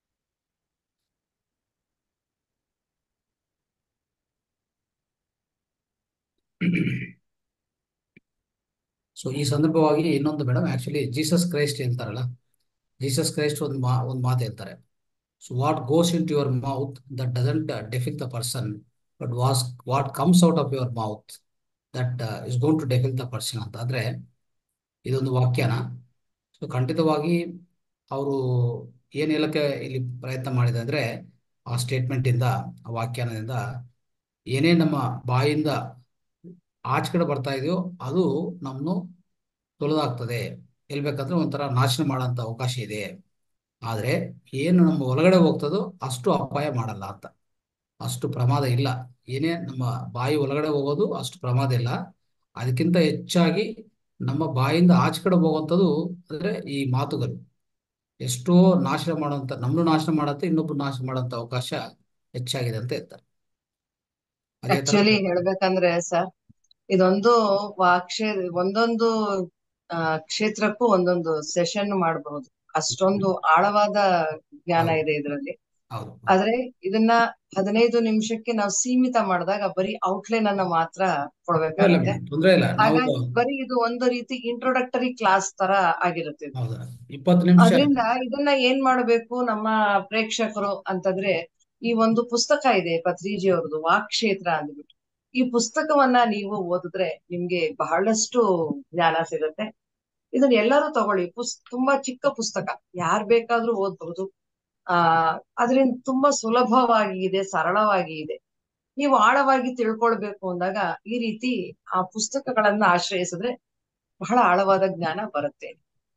ಸೊ ಈ ಸಂದರ್ಭವಾಗಿ ಇನ್ನೊಂದು ಮೇಡಮ್ ಆಕ್ಚುಲಿ ಜೀಸಸ್ ಕ್ರೈಸ್ಟ್ ಹೇಳ್ತಾರಲ್ಲ ಜೀಸಸ್ ಕ್ರೈಸ್ಟ್ ಒಂದು ಮಾ ಒಂದು ಮಾತು ಹೇಳ್ತಾರೆ so what goes into your mouth that doesn't defile the person but was what comes out of your mouth that is gone to defile the person ಅಂತ ಅಂದ್ರೆ ಇದೊಂದು ವಾಕ್ಯನ ಸೊ ಖಂಡಿತವಾಗಿ ಅವರು ಏನ್ ಹೇಳಕ್ಕೆ ಇಲ್ಲಿ ಪ್ರಯತ್ನ ಮಾಡಿದೆ ಅಂದ್ರೆ ಆ ಸ್ಟೇಟ್ಮೆಂಟ್ ಇಂದ ಆ ವ್ಯಾಖ್ಯಾನದಿಂದ ಏನೇ ನಮ್ಮ ಬಾಯಿಂದ ಆಚೆ ಬರ್ತಾ ಇದೆಯೋ ಅದು ನಮ್ಮನ್ನು ತೊಳೆದಾಗ್ತದೆ ಹೇಳ್ಬೇಕಂದ್ರೆ ಒಂಥರ ನಾಶನ ಮಾಡೋಂಥ ಅವಕಾಶ ಇದೆ ಆದ್ರೆ ಏನು ನಮ್ಮ ಒಳಗಡೆ ಹೋಗ್ತದೋ ಅಷ್ಟು ಅಪಾಯ ಮಾಡಲ್ಲ ಅಂತ ಅಷ್ಟು ಪ್ರಮಾದ ಇಲ್ಲ ಏನೇ ನಮ್ಮ ಬಾಯಿ ಒಳಗಡೆ ಹೋಗೋದು ಅಷ್ಟು ಪ್ರಮಾದ ಇಲ್ಲ ಅದಕ್ಕಿಂತ ಹೆಚ್ಚಾಗಿ ನಮ್ಮ ಬಾಯಿಂದ ಆಚೆ ಕಡೆ ಹೋಗುವಂಥದ್ದು ಅಂದ್ರೆ ಈ ಮಾತುಗಳು ಎಷ್ಟೋ ನಾಶನ ಮಾಡುವಂತ ನಮ್ಮನ್ನು ನಾಶನ ಮಾಡತ್ತೆ ಇನ್ನೊಬ್ರು ನಾಶನ ಮಾಡುವಂತ ಅವಕಾಶ ಹೆಚ್ಚಾಗಿದೆ ಅಂತ ಇರ್ತಾರೆ ಅದೇ ತರ ಆಕ್ಚುಲಿ ಹೇಳ್ಬೇಕಂದ್ರೆ ಸರ್ ಇದೊಂದು ವಾಕ್ಷೇ ಒಂದೊಂದು ಆ ಕ್ಷೇತ್ರಕ್ಕೂ ಒಂದೊಂದು ಸೆಷನ್ ಮಾಡಬಹುದು ಅಷ್ಟೊಂದು ಆಳವಾದ ಜ್ಞಾನ ಹೌದು ಇದೆ ಇದರಲ್ಲಿ ಹೌದು ಆದ್ರೆ ಇದನ್ನ ಹದಿನೈದು ನಿಮಿಷಕ್ಕೆ ನಾವು ಸೀಮಿತ ಮಾಡಿದಾಗ ಬರೀ ಔಟ್ಲೈನ್ ಅನ್ನ ಮಾತ್ರ ತೊಂದ್ರೆ ಇಲ್ಲ ಕೊಡ್ಬೇಕಾಗತ್ತೆ ಮೇಡಮ್ ತೊಂದ್ರೆ ಇಲ್ಲ ನಾವು ಹಾಗಾಗಿ ಬರೀ ಇದು ಒಂದು ರೀತಿ ಇಂಟ್ರೊಡಕ್ಟರಿ ಕ್ಲಾಸ್ ತರ ಆಗಿರುತ್ತೆ ಇದು ಹೌದಾ ಇಪ್ಪತ್ತು ನಿಮಿಷ ಅದ್ರಿಂದ ಇದನ್ನ ಏನ್ ಮಾಡ್ಬೇಕು ನಮ್ಮ ಪ್ರೇಕ್ಷಕರು ಅಂತಂದ್ರೆ ಈ ಒಂದು ಪುಸ್ತಕ ಇದೆ ಪತ್ರಿಜಿ ಅವ್ರದ್ದು ವಾಕ್ಕ್ಷೇತ್ರ ಅಂದ್ಬಿಟ್ಟು ಈ ಪುಸ್ತಕವನ್ನ ನೀವು ಓದಿದ್ರೆ ನಿಮ್ಗೆ ಬಹಳಷ್ಟು ಜ್ಞಾನ ಸಿಗುತ್ತೆ ಇದನ್ನ ಎಲ್ಲರೂ ತಗೊಳ್ಳಿ ಪುಸ್ ತುಂಬಾ ಚಿಕ್ಕ ಪುಸ್ತಕ ಯಾರ್ ಬೇಕಾದ್ರೂ ಓದ್ಬಹುದು ಆ ಅದರಿಂದ ತುಂಬಾ ಸುಲಭವಾಗಿ ಇದೆ ಸರಳವಾಗಿ ಇದೆ ನೀವು ಆಳವಾಗಿ ತಿಳ್ಕೊಳ್ಬೇಕು ಅಂದಾಗ ಈ ರೀತಿ ಆ ಪುಸ್ತಕಗಳನ್ನ ಆಶ್ರಯಿಸಿದ್ರೆ ಬಹಳ ಆಳವಾದ ಜ್ಞಾನ ಬರುತ್ತೆ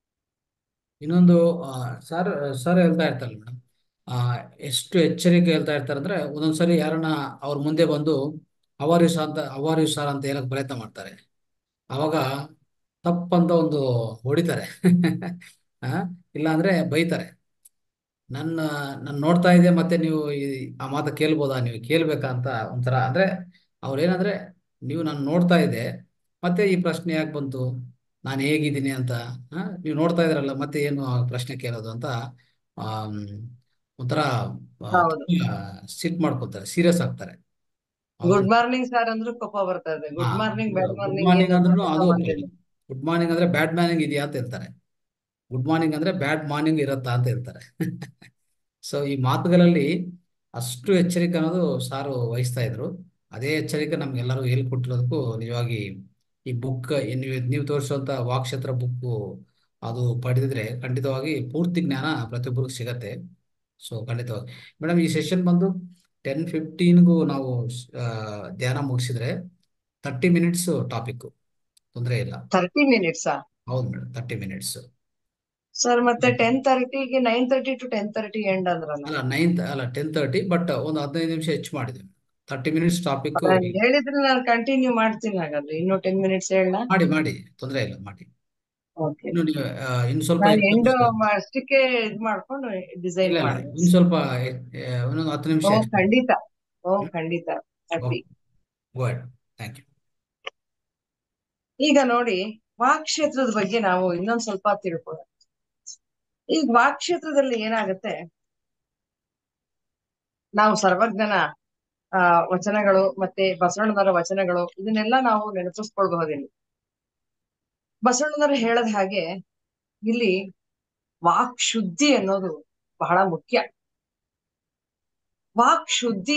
ಇನ್ನೊಂದು ಸರ್ ಸರ್ ಹೇಳ್ತಾ ಇರ್ತಾರೆ ಮೇಡಮ್ ಆ ಎಷ್ಟು ಎಚ್ಚರಿಕೆ ಹೇಳ್ತಾ ಇರ್ತಾರೆ ಅಂದ್ರೆ ಒಂದೊಂದ್ಸರಿ ಯಾರನ್ನ ಅವ್ರ ಮುಂದೆ ಬಂದು ಅವಾರ್ಯು ಸರ್ ಅಂತ ಅವಾರ್ಯು ಸರ್ ಅಂತ ಹೇಳಕ್ ಪ್ರಯತ್ನ ಮಾಡ್ತಾರೆ ಅವಾಗ ತಪ್ಪಂತ ಒಂದು ಹೊಡಿತಾರೆ ಆ ಇಲ್ಲ ಅಂದ್ರೆ ಬೈತಾರೆ ನನ್ನ ನಾನು ನೋಡ್ತಾ ಇದ್ದೆ ಮತ್ತೆ ನೀವು ಈ ಆ ಮಾತು ಕೇಳ್ಬೋದಾ ನೀವು ಕೇಳ್ಬೇಕಾ ಅಂತ ಒಂಥರ ಅಂದ್ರೆ ಅವ್ರೇನಂದ್ರೆ ನೀವು ನಾನು ನೋಡ್ತಾ ಇದ್ದೆ ಮತ್ತೆ ಈ ಪ್ರಶ್ನೆ ಯಾಕೆ ಬಂತು ನಾನು ಹೇಗಿದ್ದೀನಿ ಅಂತ ಆ, ನೀವು ನೋಡ್ತಾ ಇದ್ರಲ್ಲ ಮತ್ತೆ ಏನು ಆ ಪ್ರಶ್ನೆ ಕೇಳೋದು ಅಂತ ಆಮ್, ಒಂಥರ ಆ, ಹೌದು ತುಂಬಾ ಸಿಟ್ ಮಾಡ್ಕೊತಾರೆ ಸೀರಿಯಸ್ ಆಗ್ತಾರೆ ಗುಡ್ ಅವ್ರು ಮಾರ್ನಿಂಗ್ ಸರ್ ಅಂದ್ರೂ ಕೋಪ ಬರ್ತದೆ ಹಾ good morning bad good morning morning ಏನು ಅಂದ್ರೂ ಕೋಪ ಅದು ಬಂದಿಲ್ಲ ಗುಡ್ ಮಾರ್ನಿಂಗ್ ಅಂದ್ರೆ ಬ್ಯಾಡ್ ಮಾರ್ನಿಂಗ್ ಇದೆಯಾ ಅಂತ ಹೇಳ್ತಾರೆ ಗುಡ್ ಮಾರ್ನಿಂಗ್ ಅಂದ್ರೆ ಬ್ಯಾಡ್ ಮಾರ್ನಿಂಗ್ ಇರುತ್ತಾ ಅಂತ ಹೇಳ್ತಾರೆ ಸೊ ಈ ಮಾತುಗಳಲ್ಲಿ ಅಷ್ಟು ಎಚ್ಚರಿಕೆ ಅನ್ನೋದು ಸಾರು ವಹಿಸ್ತಾ ಇದ್ರು ಅದೇ ಎಚ್ಚರಿಕೆ ನಮ್ಗೆಲ್ಲರೂ ಹೇಳ್ಕೊಟ್ಟಿರೋದಕ್ಕೂ ನಿಜವಾಗಿ ಈ ಬುಕ್ ನೀವು ನೀವು ತೋರಿಸುವಂತ ವಾಕ್ಕ್ಷೇತ್ರ ಬುಕ್ ಅದು ಪಡೆದಿದ್ರೆ ಖಂಡಿತವಾಗಿ ಪೂರ್ತಿ ಜ್ಞಾನ ಪ್ರತಿಯೊಬ್ಬರಿಗೂ ಸಿಗತ್ತೆ ಸೊ ಖಂಡಿತವಾಗಿ ಮೇಡಮ್ ಈ ಸೆಷನ್ ಬಂದು ಟೆನ್ ಫಿಫ್ಟೀನ್ಗೂ ನಾವು ಆ, ಧ್ಯಾನ ಮುಗಿಸಿದ್ರೆ ತರ್ಟಿ ಮಿನಿಟ್ಸ್ ಟಾಪಿಕ್ ತೊಂದರೆ ಇಲ್ಲ ತರ್ಟಿ ಮಿನಿಟ್ಸ್ ಹೌದು ಮೇಡಮ್ ತರ್ಟಿ ಮಿನಿಟ್ಸ್ ಸರ್ ಮತ್ತೆ ಟೆನ್ ತರ್ಟಿಗೆ nine thirty to ten thirty end ಅಂದ್ರಲ್ಲ ಅಲ್ಲ ನೈನ್ತ್ ಅಲ್ಲ ಟೆನ್ ತರ್ಟಿ ಬಟ್ ಒಂದು ಹದಿನೈದು ನಿಮಿಷ ಹೆಚ್ಚು ಮಾಡಿದ್ವಿ ತರ್ಟಿ ಮಿನಿಟ್ಸ್ ಟಾಪಿಕ್ ನಾನ್ ಹೇಳಿದ್ರೆ ನಾನು ಕಂಟಿನ್ಯೂ ಮಾಡ್ತೀನಿ ಹಾಗಾದ್ರೆ ಇನ್ನು ಟೆನ್ ಮಿನಿಟ್ಸ್ ಹೇಳ ಮಾಡಿ ಮಾಡಿ ತೊಂದರೆ ಇಲ್ಲ ಮಾಡಿ ಓಕೆ ಇನ್ನು ನೀವು ಆ, ಇನ್ನು ಸ್ವಲ್ಪ ನಾನು ಎಂಡ್ ಹೆಚ್ಚು- ಅಷ್ಟಕ್ಕೆ ಇದ್ ಮಾಡ್ಕೊಂಡು ಡಿಸೈನ್ ಇಲ್ಲ ಇಲ್ಲ ಮಾಡಿ ಇನ್ನು ಸ್ವಲ್ಪ ಆ, ಇನ್ನೊಂದು ಹತ್ತು ನಿಮಿಷ ಓ ಹೆಚ್ಚು ಖಂಡಿತ ಓ ಖಂಡಿತ happy go ahead thank you ಈಗ ನೋಡಿ ವಾಕ್ಕ್ಷೇತ್ರದ ಬಗ್ಗೆ ನಾವು ಇನ್ನೊಂದ್ ಸ್ವಲ್ಪ ತಿಳ್ಕೊಳ್ಳೋಣ ಈಗ ವಾಕ್ಕ್ಷೇತ್ರದಲ್ಲಿ ಏನಾಗುತ್ತೆ ನಾವು ಸರ್ವಜ್ಞನ ಆ ವಚನಗಳು ಮತ್ತೆ ಬಸವಣ್ಣನವರ ವಚನಗಳು ಇದನ್ನೆಲ್ಲ ನಾವು ನೆನಪಿಸ್ಕೊಳ್ಬಹುದಿಲ್ಲ ಬಸವಣ್ಣನವರು ಹೇಳದ ಹಾಗೆ ಇಲ್ಲಿ ವಾಕ್ ಶುದ್ಧಿ ಅನ್ನೋದು ಬಹಳ ಮುಖ್ಯ ವಾಕ್ ಶುದ್ಧಿ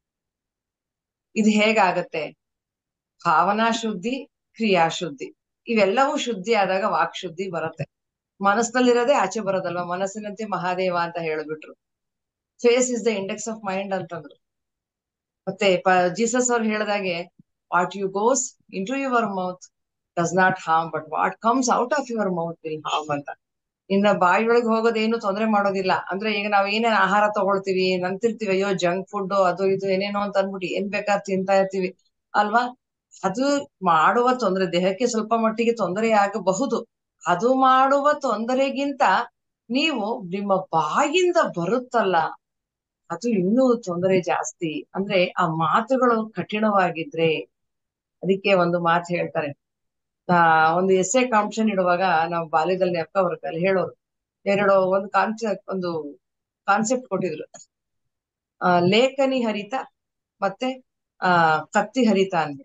ಇದು ಹೇಗಾಗತ್ತೆ ಭಾವನಾ ಶುದ್ಧಿ ಕ್ರಿಯಾ ಶುದ್ಧಿ ಇವೆಲ್ಲವೂ ಶುದ್ಧಿ ಆದಾಗ ವಾಕ್ ಶುದ್ಧಿ ಬರುತ್ತೆ ಮನಸ್ಸಿನಲ್ಲಿರೋದೇ ಆಚೆ ಬರೋದಲ್ವಾ ಮನಸ್ಸಿನಂತೆ ಮಹಾದೇವ ಅಂತ ಹೇಳ್ಬಿಟ್ರು face is the index of mind ಅಂತಂದ್ರು ಮತ್ತೆ ಜೀಸಸ್ ಅವ್ರು ಹೇಳಿದಾಗೆ what you goes into your mouth does not harm but what comes out of your mouth will harm ಅಂತ ಇನ್ನ ಬಾಯಿಯೊಳಗೆ ಹೋಗೋದೇನು ತೊಂದರೆ ಮಾಡೋದಿಲ್ಲ ಅಂದ್ರೆ ಈಗ ನಾವ್ ಏನೇನ್ ಆಹಾರ ತಗೊಳ್ತೀವಿ ನಂತಿರ್ತೀವಿ ಅಯ್ಯೋ ಜಂಕ್ ಫುಡ್ ಅದು ಇದು ಏನೇನೋ ಅಂತ ಅನ್ಬಿಟ್ಟು ಏನ್ ಬೇಕಾದ್ ತಿಂತಾ ಇರ್ತೀವಿ ಅಲ್ವಾ ಅದು ಮಾಡುವ ತೊಂದರೆ ದೇಹಕ್ಕೆ ಸ್ವಲ್ಪ ಮಟ್ಟಿಗೆ ತೊಂದರೆ ಆಗಬಹುದು ಅದು ಮಾಡುವ ತೊಂದರೆಗಿಂತ ನೀವು ನಿಮ್ಮ ಬಾಯಿಂದ ಬರುತ್ತಲ್ಲ ಅದು ಇನ್ನೂ ತೊಂದರೆ ಜಾಸ್ತಿ ಅಂದ್ರೆ ಆ ಮಾತುಗಳು ಕಠಿಣವಾಗಿದ್ರೆ ಅದಕ್ಕೆ ಒಂದು ಮಾತು ಹೇಳ್ತಾರೆ ಆ ಒಂದು ಎಸ್ಸೆ ಕಾಂಪಿಟೇಷನ್ ಇಡುವಾಗ ನಾವು ಬಾಲ್ಯದಲ್ಲಿ ಅಕ್ಕ ಅವ್ರ ಕೈಲಿ ಹೇಳೋರು ಎರಡು ಒಂದು ಕಾನ್ಸೆಪ್ಟ್ ಒಂದು ಕಾನ್ಸೆಪ್ಟ್ ಕೊಟ್ಟಿದ್ರು ಆ ಲೇಖನಿ ಹರಿತ ಮತ್ತೆ ಆ ಕತ್ತಿ ಹರಿತ ಅಂತ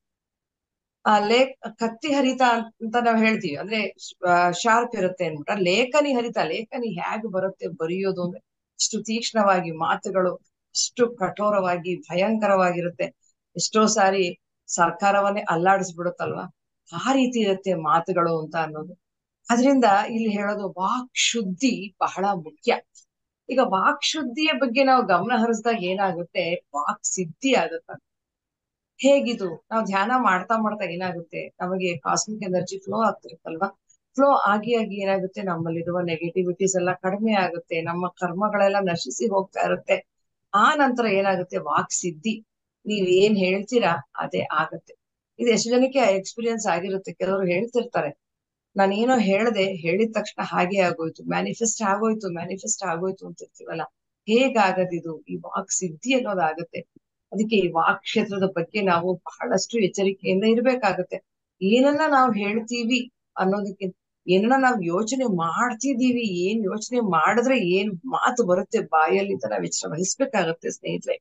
ಆ ಲೇಖ ಕತ್ತಿ ಹರಿತ ಅಂತ ನಾವ್ ಹೇಳ್ತೀವಿ ಅಂದ್ರೆ ಶಾರ್ಪ್ ಇರುತ್ತೆ ಅನ್ಬಿಟ್ಟು ಆ ಲೇಖನಿ ಹರಿತ ಲೇಖನಿ ಹೇಗೆ ಬರುತ್ತೆ ಬರೆಯೋದು ಅಂದ್ರೆ ಅಷ್ಟು ತೀಕ್ಷ್ಣವಾಗಿ ಮಾತುಗಳು ಅಷ್ಟು ಕಠೋರವಾಗಿ ಭಯಂಕರವಾಗಿರುತ್ತೆ ಎಷ್ಟೋ ಸಾರಿ ಸರ್ಕಾರವನ್ನೇ ಅಲ್ಲಾಡಿಸ್ಬಿಡುತ್ತಲ್ವಾ ಆ ರೀತಿ ಇರುತ್ತೆ ಮಾತುಗಳು ಅಂತ ಅನ್ನೋದು ಅದರಿಂದ ಇಲ್ಲಿ ಹೇಳೋದು ವಾಕ್ ಶುದ್ಧಿ ಬಹಳ ಮುಖ್ಯ ಈಗ ವಾಕ್ ಶುದ್ಧಿಯ ಬಗ್ಗೆ ನಾವು ಗಮನ ಹರಿಸಿದಾಗ ಏನಾಗುತ್ತೆ ವಾಕ್ ಸಿದ್ಧಿ ಆಗುತ್ತೆ ಹೇಗಿದು ನಾವು ಧ್ಯಾನ ಮಾಡ್ತಾ ಮಾಡ್ತಾ ಏನಾಗುತ್ತೆ ನಮಗೆ ಕಾಸ್ಮಿಕ್ ಎನರ್ಜಿ ಫ್ಲೋ ಆಗ್ತಿರುತ್ತಲ್ವಾ ಫ್ಲೋ ಆಗಿ ಆಗಿ ಏನಾಗುತ್ತೆ ನಮ್ಮಲ್ಲಿರುವ ನೆಗೆಟಿವಿಟೀಸ್ ಎಲ್ಲ ಕಡಿಮೆ ಆಗುತ್ತೆ ನಮ್ಮ ಕರ್ಮಗಳೆಲ್ಲ ನಶಿಸಿ ಹೋಗ್ತಾ ಇರುತ್ತೆ ಆ ನಂತರ ಏನಾಗುತ್ತೆ ವಾಕ್ ಸಿದ್ಧಿ ನೀವ್ ಏನ್ ಹೇಳ್ತೀರಾ ಅದೇ ಆಗತ್ತೆ ಇದು ಎಷ್ಟು ಜನಕ್ಕೆ ಎಕ್ಸ್ಪೀರಿಯನ್ಸ್ ಆಗಿರುತ್ತೆ ಕೆಲವರು ಹೇಳ್ತಿರ್ತಾರೆ ನಾನೇನೋ ಹೇಳ್ದೆ ಹೇಳಿದ ತಕ್ಷಣ ಹಾಗೆ ಆಗೋಯ್ತು ಮ್ಯಾನಿಫೆಸ್ಟ್ ಆಗೋಯ್ತು ಮ್ಯಾನಿಫೆಸ್ಟ್ ಆಗೋಯ್ತು ಅಂತ ಇರ್ತೀವಲ್ಲ ಹೇಗಾಗದಿದು ಈ ವಾಕ್ ಸಿದ್ಧಿ ಅನ್ನೋದಾಗತ್ತೆ ಅದಕ್ಕೆ ಈ ವಾಕ್ ಕ್ಷೇತ್ರದ ಬಗ್ಗೆ ನಾವು ಬಹಳಷ್ಟು ಎಚ್ಚರಿಕೆಯಿಂದ ಇರ್ಬೇಕಾಗತ್ತೆ ಏನನ್ನ ನಾವು ಹೇಳ್ತೀವಿ ಅನ್ನೋದಕ್ಕಿಂತ ಏನನ್ನ ನಾವು ಯೋಚನೆ ಮಾಡ್ತಿದೀವಿ ಏನ್ ಯೋಚನೆ ಮಾಡಿದ್ರೆ ಏನ್ ಮಾತು ಬರುತ್ತೆ ಬಾಯಲ್ಲಿ ಅಂತ ನಾವ್ ಎಚ್ಚರ ವಹಿಸ್ಬೇಕಾಗತ್ತೆ ಸ್ನೇಹಿತರೆ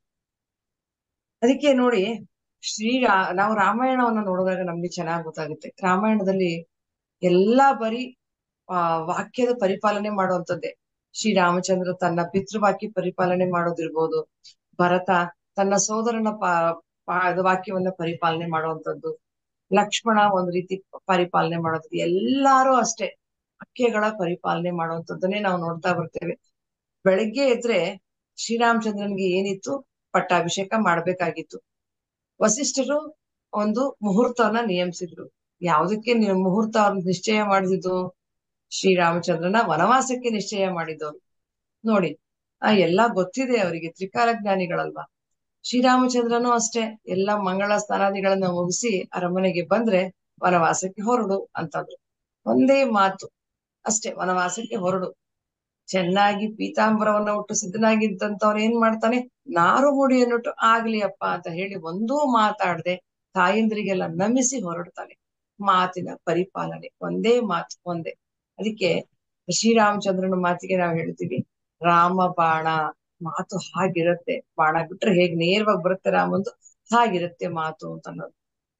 ಅದಕ್ಕೆ ನೋಡಿ ಶ್ರೀ ರಾ- ನಾವು ರಾಮಾಯಣವನ್ನ ನೋಡಿದಾಗ ನಮ್ಗೆ ಚೆನ್ನಾಗಿ ಗೊತ್ತಾಗುತ್ತೆ ರಾಮಾಯಣದಲ್ಲಿ ಎಲ್ಲಾ ಬರೀ ಆ ವಾಕ್ಯದ ಪರಿಪಾಲನೆ ಮಾಡುವಂತದ್ದೇ ಶ್ರೀರಾಮಚಂದ್ರ ತನ್ನ ಪಿತೃವಾಕ್ಯ ಪರಿಪಾಲನೆ ಮಾಡೋದಿರ್ಬೋದು ಭರತ ತನ್ನ ಸೋದರನ ಪಾ ಪಾ- ಇದು ವಾಕ್ಯವನ್ನ ಪರಿಪಾಲನೆ ಮಾಡುವಂತದ್ದು ಲಕ್ಷ್ಮಣ ಒಂದ್ ರೀತಿ ಪರಿಪಾಲನೆ ಮಾಡೋದು ಎಲ್ಲಾರು ಅಷ್ಟೇ ವಾಕ್ಯಗಳ ಪರಿಪಾಲನೆ ಮಾಡುವಂತದ್ದನ್ನೇ ನಾವು ನೋಡ್ತಾ ಬರ್ತೇವೆ ಬೆಳಗ್ಗೆ ಎದ್ರೆ ಶ್ರೀರಾಮಚಂದ್ರನ್ಗೆ ಏನಿತ್ತು ಪಟ್ಟಾಭಿಷೇಕ ಮಾಡ್ಬೇಕಾಗಿತ್ತು ವಸಿಷ್ಠರು ಒಂದು ಮುಹೂರ್ತವನ್ನ ನಿಯಮಿಸಿದ್ರು ಯಾವ್ದಕ್ಕೆ ನೀವು ಮುಹೂರ್ತ ಅವ್ರು ನಿಶ್ಚಯ ಮಾಡಿದ್ದು ಶ್ರೀರಾಮಚಂದ್ರನ ವನವಾಸಕ್ಕೆ ನಿಶ್ಚಯ ಮಾಡಿದವರು ನೋಡಿ ಆ ಎಲ್ಲಾ ಗೊತ್ತಿದೆ ಅವರಿಗೆ ತ್ರಿಕಾಲ ಜ್ಞಾನಿಗಳಲ್ವಾ ಶ್ರೀರಾಮಚಂದ್ರನು ಅಷ್ಟೇ ಎಲ್ಲ ಮಂಗಳ ಸ್ನಾನಾದಿಗಳನ್ನ ಮುಗಿಸಿ ಅರಮನೆಗೆ ಬಂದ್ರೆ ವನವಾಸಕ್ಕೆ ಹೊರಡು ಅಂತಂದ್ರು ಒಂದೇ ಮಾತು ಅಷ್ಟೇ ವನವಾಸಕ್ಕೆ ಹೊರಡು ಚೆನ್ನಾಗಿ ಪೀತಾಂಬರವನ್ನ ಉಟ್ಟು ಸಿದ್ಧನಾಗಿದ್ದಂತವ್ನು ಏನ್ ಮಾಡ್ತಾನೆ ನಾರು ಮುಡಿಯನ್ನುಟ್ಟು ಆಗ್ಲಿ ಅಪ್ಪ ಅಂತ ಹೇಳಿ ಒಂದೂ ಮಾತಾಡದೆ ತಾಯಂದ್ರಿಗೆಲ್ಲ ನಮಿಸಿ ಹೊರಡ್ತಾನೆ ಮಾತಿನ ಪರಿಪಾಲನೆ ಒಂದೇ ಮಾತು ಒಂದೇ ಅದಕ್ಕೆ ಶ್ರೀರಾಮಚಂದ್ರನ ಮಾತಿಗೆ ನಾವು ಹೇಳ್ತೀವಿ ರಾಮ ಬಾಣ ಮಾತು ಹಾಗಿರತ್ತೆ ಬಾಣ ಬಿಟ್ರೆ ಹೇಗ್ ನೇರವಾಗಿ ಬರುತ್ತೆ ರಾಮಂದು ಹಾಗಿರುತ್ತೆ ಮಾತು ಅಂತ ಅನ್ನೋದು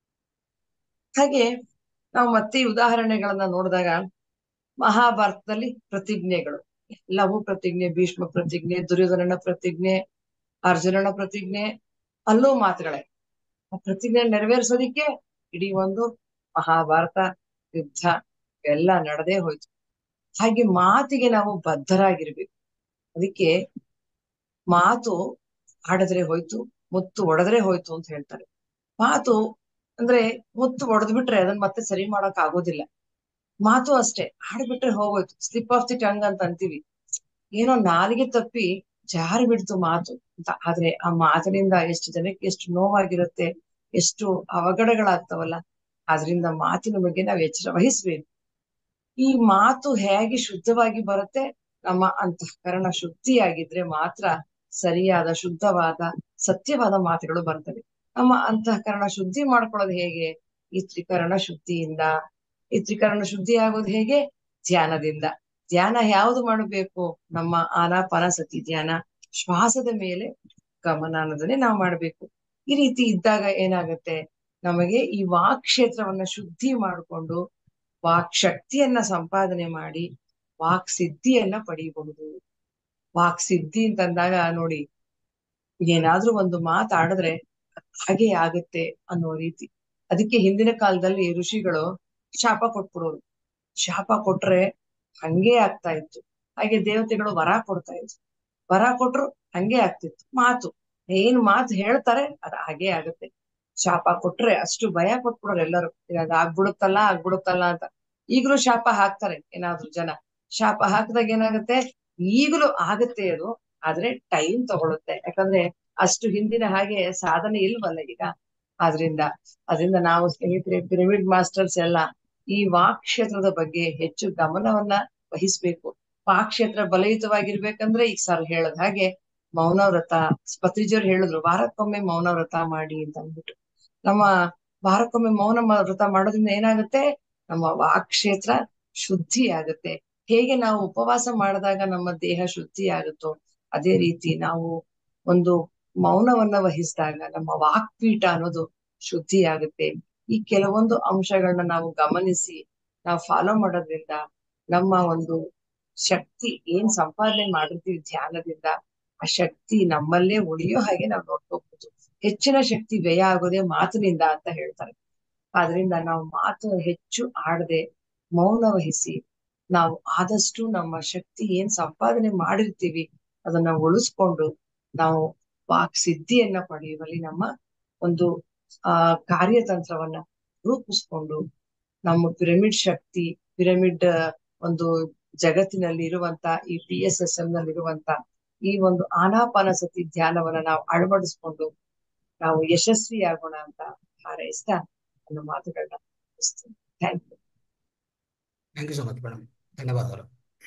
ಹಾಗೆ ನಾವು ಮತ್ತೆ ಈ ಉದಾಹರಣೆಗಳನ್ನ ನೋಡಿದಾಗ ಮಹಾಭಾರತದಲ್ಲಿ ಪ್ರತಿಜ್ಞೆಗಳು ಎಲ್ಲವೂ ಪ್ರತಿಜ್ಞೆ ಭೀಷ್ಮ ಪ್ರತಿಜ್ಞೆ ದುರ್ಯೋಧನನ ಪ್ರತಿಜ್ಞೆ ಅರ್ಜುನನ ಪ್ರತಿಜ್ಞೆ ಅಲ್ಲೂ ಮಾತುಗಳೇ ಆ ಪ್ರತಿಜ್ಞೆ ನೆರವೇರಿಸೋದಿಕ್ಕೆ ಇಡೀ ಒಂದು ಮಹಾಭಾರತ ಯುದ್ಧ ಎಲ್ಲ ನಡೆದೇ ಹೋಯ್ತು ಹಾಗೆ ಮಾತಿಗೆ ನಾವು ಬದ್ಧರಾಗಿರ್ಬೇಕು ಅದಕ್ಕೆ ಮಾತು ಆಡಿದ್ರೆ ಹೋಯ್ತು ಮುತ್ತು ಒಡೆದ್ರೆ ಹೋಯ್ತು ಅಂತ ಹೇಳ್ತಾರೆ ಮಾತು ಅಂದ್ರೆ ಮುತ್ತು ಒಡೆದ್ ಬಿಟ್ರೆ ಅದನ್ನ ಮತ್ತೆ ಸರಿ ಮಾಡಕ್ ಆಗೋದಿಲ್ಲ ಮಾತು ಅಷ್ಟೇ ಆಡ್ಬಿಟ್ರೆ ಹೋಗೋಯ್ತು ಸ್ಲಿಪ್ ಆಫ್ ದಿ ಟಂಗ್ ಅಂತ ಅಂತೀವಿ ಏನೋ ನಾಲಿಗೆ ತಪ್ಪಿ ಜಾರಿ ಬಿಡ್ತು ಮಾತು ಅಂತ ಆದ್ರೆ ಆ ಮಾತಿನಿಂದ ಎಷ್ಟು ಜನಕ್ಕೆ ಎಷ್ಟು ನೋವಾಗಿರುತ್ತೆ ಎಷ್ಟು ಅವಘಡಗಳಾಗ್ತಾವಲ್ಲ ಆದ್ರಿಂದ ಮಾತಿನ ಬಗ್ಗೆ ನಾವು ಎಚ್ಚರ ವಹಿಸ್ಬೇಕು ಈ ಮಾತು ಹೇಗೆ ಶುದ್ಧವಾಗಿ ಬರುತ್ತೆ ನಮ್ಮ ಅಂತಃಕರಣ ಶುದ್ಧಿಯಾಗಿದ್ರೆ ಮಾತ್ರ ಸರಿಯಾದ ಶುದ್ಧವಾದ ಸತ್ಯವಾದ ಮಾತುಗಳು ಬರ್ತವೆ ನಮ್ಮ ಅಂತಃಕರಣ ಶುದ್ಧಿ ಮಾಡ್ಕೊಳ್ಳೋದು ಹೇಗೆ ಈ ತ್ರಿಕರಣ ಶುದ್ಧಿಯಿಂದ ಈ ತ್ರಿಕರಣ ಶುದ್ಧಿ ಆಗೋದು ಹೇಗೆ ಧ್ಯಾನದಿಂದ ಧ್ಯಾನ ಯಾವುದು ಮಾಡಬೇಕು ನಮ್ಮ ಆನಾಪಾನ ಸತಿ ಧ್ಯಾನ ಶ್ವಾಸದ ಮೇಲೆ ಗಮನ ಅನ್ನೋದನ್ನೇ ನಾವು ಮಾಡ್ಬೇಕು ಈ ರೀತಿ ಇದ್ದಾಗ ಏನಾಗುತ್ತೆ ನಮಗೆ ಈ ವಾಕ್ ಕ್ಷೇತ್ರವನ್ನ ಶುದ್ಧಿ ಮಾಡಿಕೊಂಡು ವಾಕ್ ಶಕ್ತಿಯನ್ನ ಸಂಪಾದನೆ ಮಾಡಿ ವಾಕ್ ಸಿದ್ಧಿಯನ್ನ ಪಡೆಯಬಹುದು ವಾಕ್ ಸಿದ್ಧಿ ಅಂತಂದಾಗ ನೋಡಿ ಏನಾದ್ರೂ ಒಂದು ಮಾತಾಡಿದ್ರೆ ಹಾಗೆ ಆಗುತ್ತೆ ಅನ್ನೋ ರೀತಿ ಅದಕ್ಕೆ ಹಿಂದಿನ ಕಾಲದಲ್ಲಿ ಋಷಿಗಳು ಶಾಪ ಕೊಟ್ಬಿಡೋರು ಶಾಪ ಕೊಟ್ರೆ ಹಂಗೆ ಆಗ್ತಾ ಇತ್ತು ಹಾಗೆ ದೇವತೆಗಳು ವರ ಕೊಡ್ತಾ ಇದ್ರು ವರ ಕೊಟ್ರು ಹಂಗೆ ಆಗ್ತಿತ್ತು ಮಾತು ಏನ್ ಮಾತು ಹೇಳ್ತಾರೆ ಅದ್ ಹಾಗೆ ಆಗುತ್ತೆ ಶಾಪ ಕೊಟ್ರೆ ಅಷ್ಟು ಭಯ ಕೊಟ್ಬಿಡೋರು ಎಲ್ಲರೂ ಅದ್ ಆಗ್ಬಿಡುತ್ತಲ್ಲ ಆಗ್ಬಿಡುತ್ತಲ್ಲ ಅಂತ ಈಗಲೂ ಶಾಪ ಹಾಕ್ತಾರೆ ಏನಾದ್ರು ಜನ ಶಾಪ ಹಾಕಿದಾಗ ಏನಾಗುತ್ತೆ ಈಗಲೂ ಆಗತ್ತೆ ಅದು ಆದ್ರೆ ಟೈಮ್ ತಗೊಳುತ್ತೆ ಯಾಕಂದ್ರೆ ಅಷ್ಟು ಹಿಂದಿನ ಹಾಗೆ ಸಾಧನೆ ಇಲ್ವಲ್ಲ ಈಗ ಆದ್ರಿಂದ ಅದರಿಂದ ನಾವು ಸ್ನೇಹಿತರೆ ಪಿರಮಿಡ್ ಮಾಸ್ಟರ್ಸ್ ಎಲ್ಲ ಈ ವಾಕ್ ಕ್ಷೇತ್ರದ ಬಗ್ಗೆ ಹೆಚ್ಚು ಗಮನವನ್ನ ವಹಿಸ್ಬೇಕು ವಾಕ್ ಕ್ಷೇತ್ರ ಬಲಯುತವಾಗಿರ್ಬೇಕಂದ್ರೆ ಈಗ ಸರ್ ಹೇಳದ್ ಹಾಗೆ ಮೌನ ವ್ರತ ಪತ್ರಿಜಿಯವ್ರು ಹೇಳಿದ್ರು ವಾರಕ್ಕೊಮ್ಮೆ ಮೌನ ವ್ರತ ಮಾಡಿ ಅಂತ ಅಂದ್ಬಿಟ್ಟು ನಮ್ಮ ವಾರಕ್ಕೊಮ್ಮೆ ಮೌನ ಮ- ವ್ರತ ಮಾಡೋದ್ರಿಂದ ಏನಾಗುತ್ತೆ ನಮ್ಮ ವಾಕ್ ಕ್ಷೇತ್ರ ಶುದ್ಧಿ ಆಗುತ್ತೆ ಹೇಗೆ ನಾವು ಉಪವಾಸ ಮಾಡಿದಾಗ ನಮ್ಮ ದೇಹ ಶುದ್ಧಿ ಆಗುತ್ತೋ ಅದೇ ರೀತಿ ನಾವು ಒಂದು ಮೌನವನ್ನ ವಹಿಸಿದಾಗ ನಮ್ಮ ವಾಕ್ಪೀಠ ಅನ್ನೋದು ಶುದ್ಧಿ ಆಗುತ್ತೆ ಈ ಕೆಲವೊಂದು ಅಂಶಗಳನ್ನ ನಾವು ಗಮನಿಸಿ ನಾವು ಫಾಲೋ ಮಾಡೋದ್ರಿಂದ ನಮ್ಮ ಒಂದು ಶಕ್ತಿ ಏನ್ ಸಂಪಾದನೆ ಮಾಡಿರ್ತೀವಿ ಧ್ಯಾನದಿಂದ ಆ ಶಕ್ತಿ ನಮ್ಮಲ್ಲೇ ಉಳಿಯೋ ಹಾಗೆ ನಾವು ನೋಡ್ಕೋಬಹುದು ಹೆಚ್ಚಿನ ಶಕ್ತಿ ವ್ಯಯ ಆಗೋದೇ ಮಾತಿನಿಂದ ಅಂತ ಹೇಳ್ತಾರೆ ಆದ್ರಿಂದ ನಾವು ಮಾತು ಹೆಚ್ಚು ಆಡದೆ ಮೌನ ವಹಿಸಿ ನಾವು ಆದಷ್ಟು ನಮ್ಮ ಶಕ್ತಿ ಏನ್ ಸಂಪಾದನೆ ಮಾಡಿರ್ತೀವಿ ಅದನ್ನ ಉಳಿಸ್ಕೊಂಡು ನಾವು ವಾಕ್ ಸಿದ್ಧಿಯನ್ನ ಪಡೆಯುವಲ್ಲಿ ನಮ್ಮ ಒಂದು ಆ ಕಾರ್ಯತಂತ್ರವನ್ನ ರೂಪಿಸ್ಕೊಂಡು ನಮ್ಮ ಪಿರಮಿಡ್ ಶಕ್ತಿ ಪಿರಮಿಡ್ ಒಂದು ಜಗತ್ತಿನಲ್ಲಿ ಇರುವಂತ ಈ ಪಿ ಎಸ್ ಎಸ್ ಎಂ ನಲ್ಲಿ ಇರುವಂತ ಈ ಒಂದು ಆನಾಪಾನಸತಿ ಧ್ಯಾನವನ್ನ ನಾವು ಅಳವಡಿಸ್ಕೊಂಡು ನಾವು ಯಶಸ್ವಿಯಾಗೋಣ ಅಂತ ಹಾರೈಸ್ತಾ ನನ್ನ ಮಾತುಗಳನ್ನ ಮುಗಿಸ್ತೀನಿ thank you thank you so much madam ಧನ್ಯವಾದಗಳು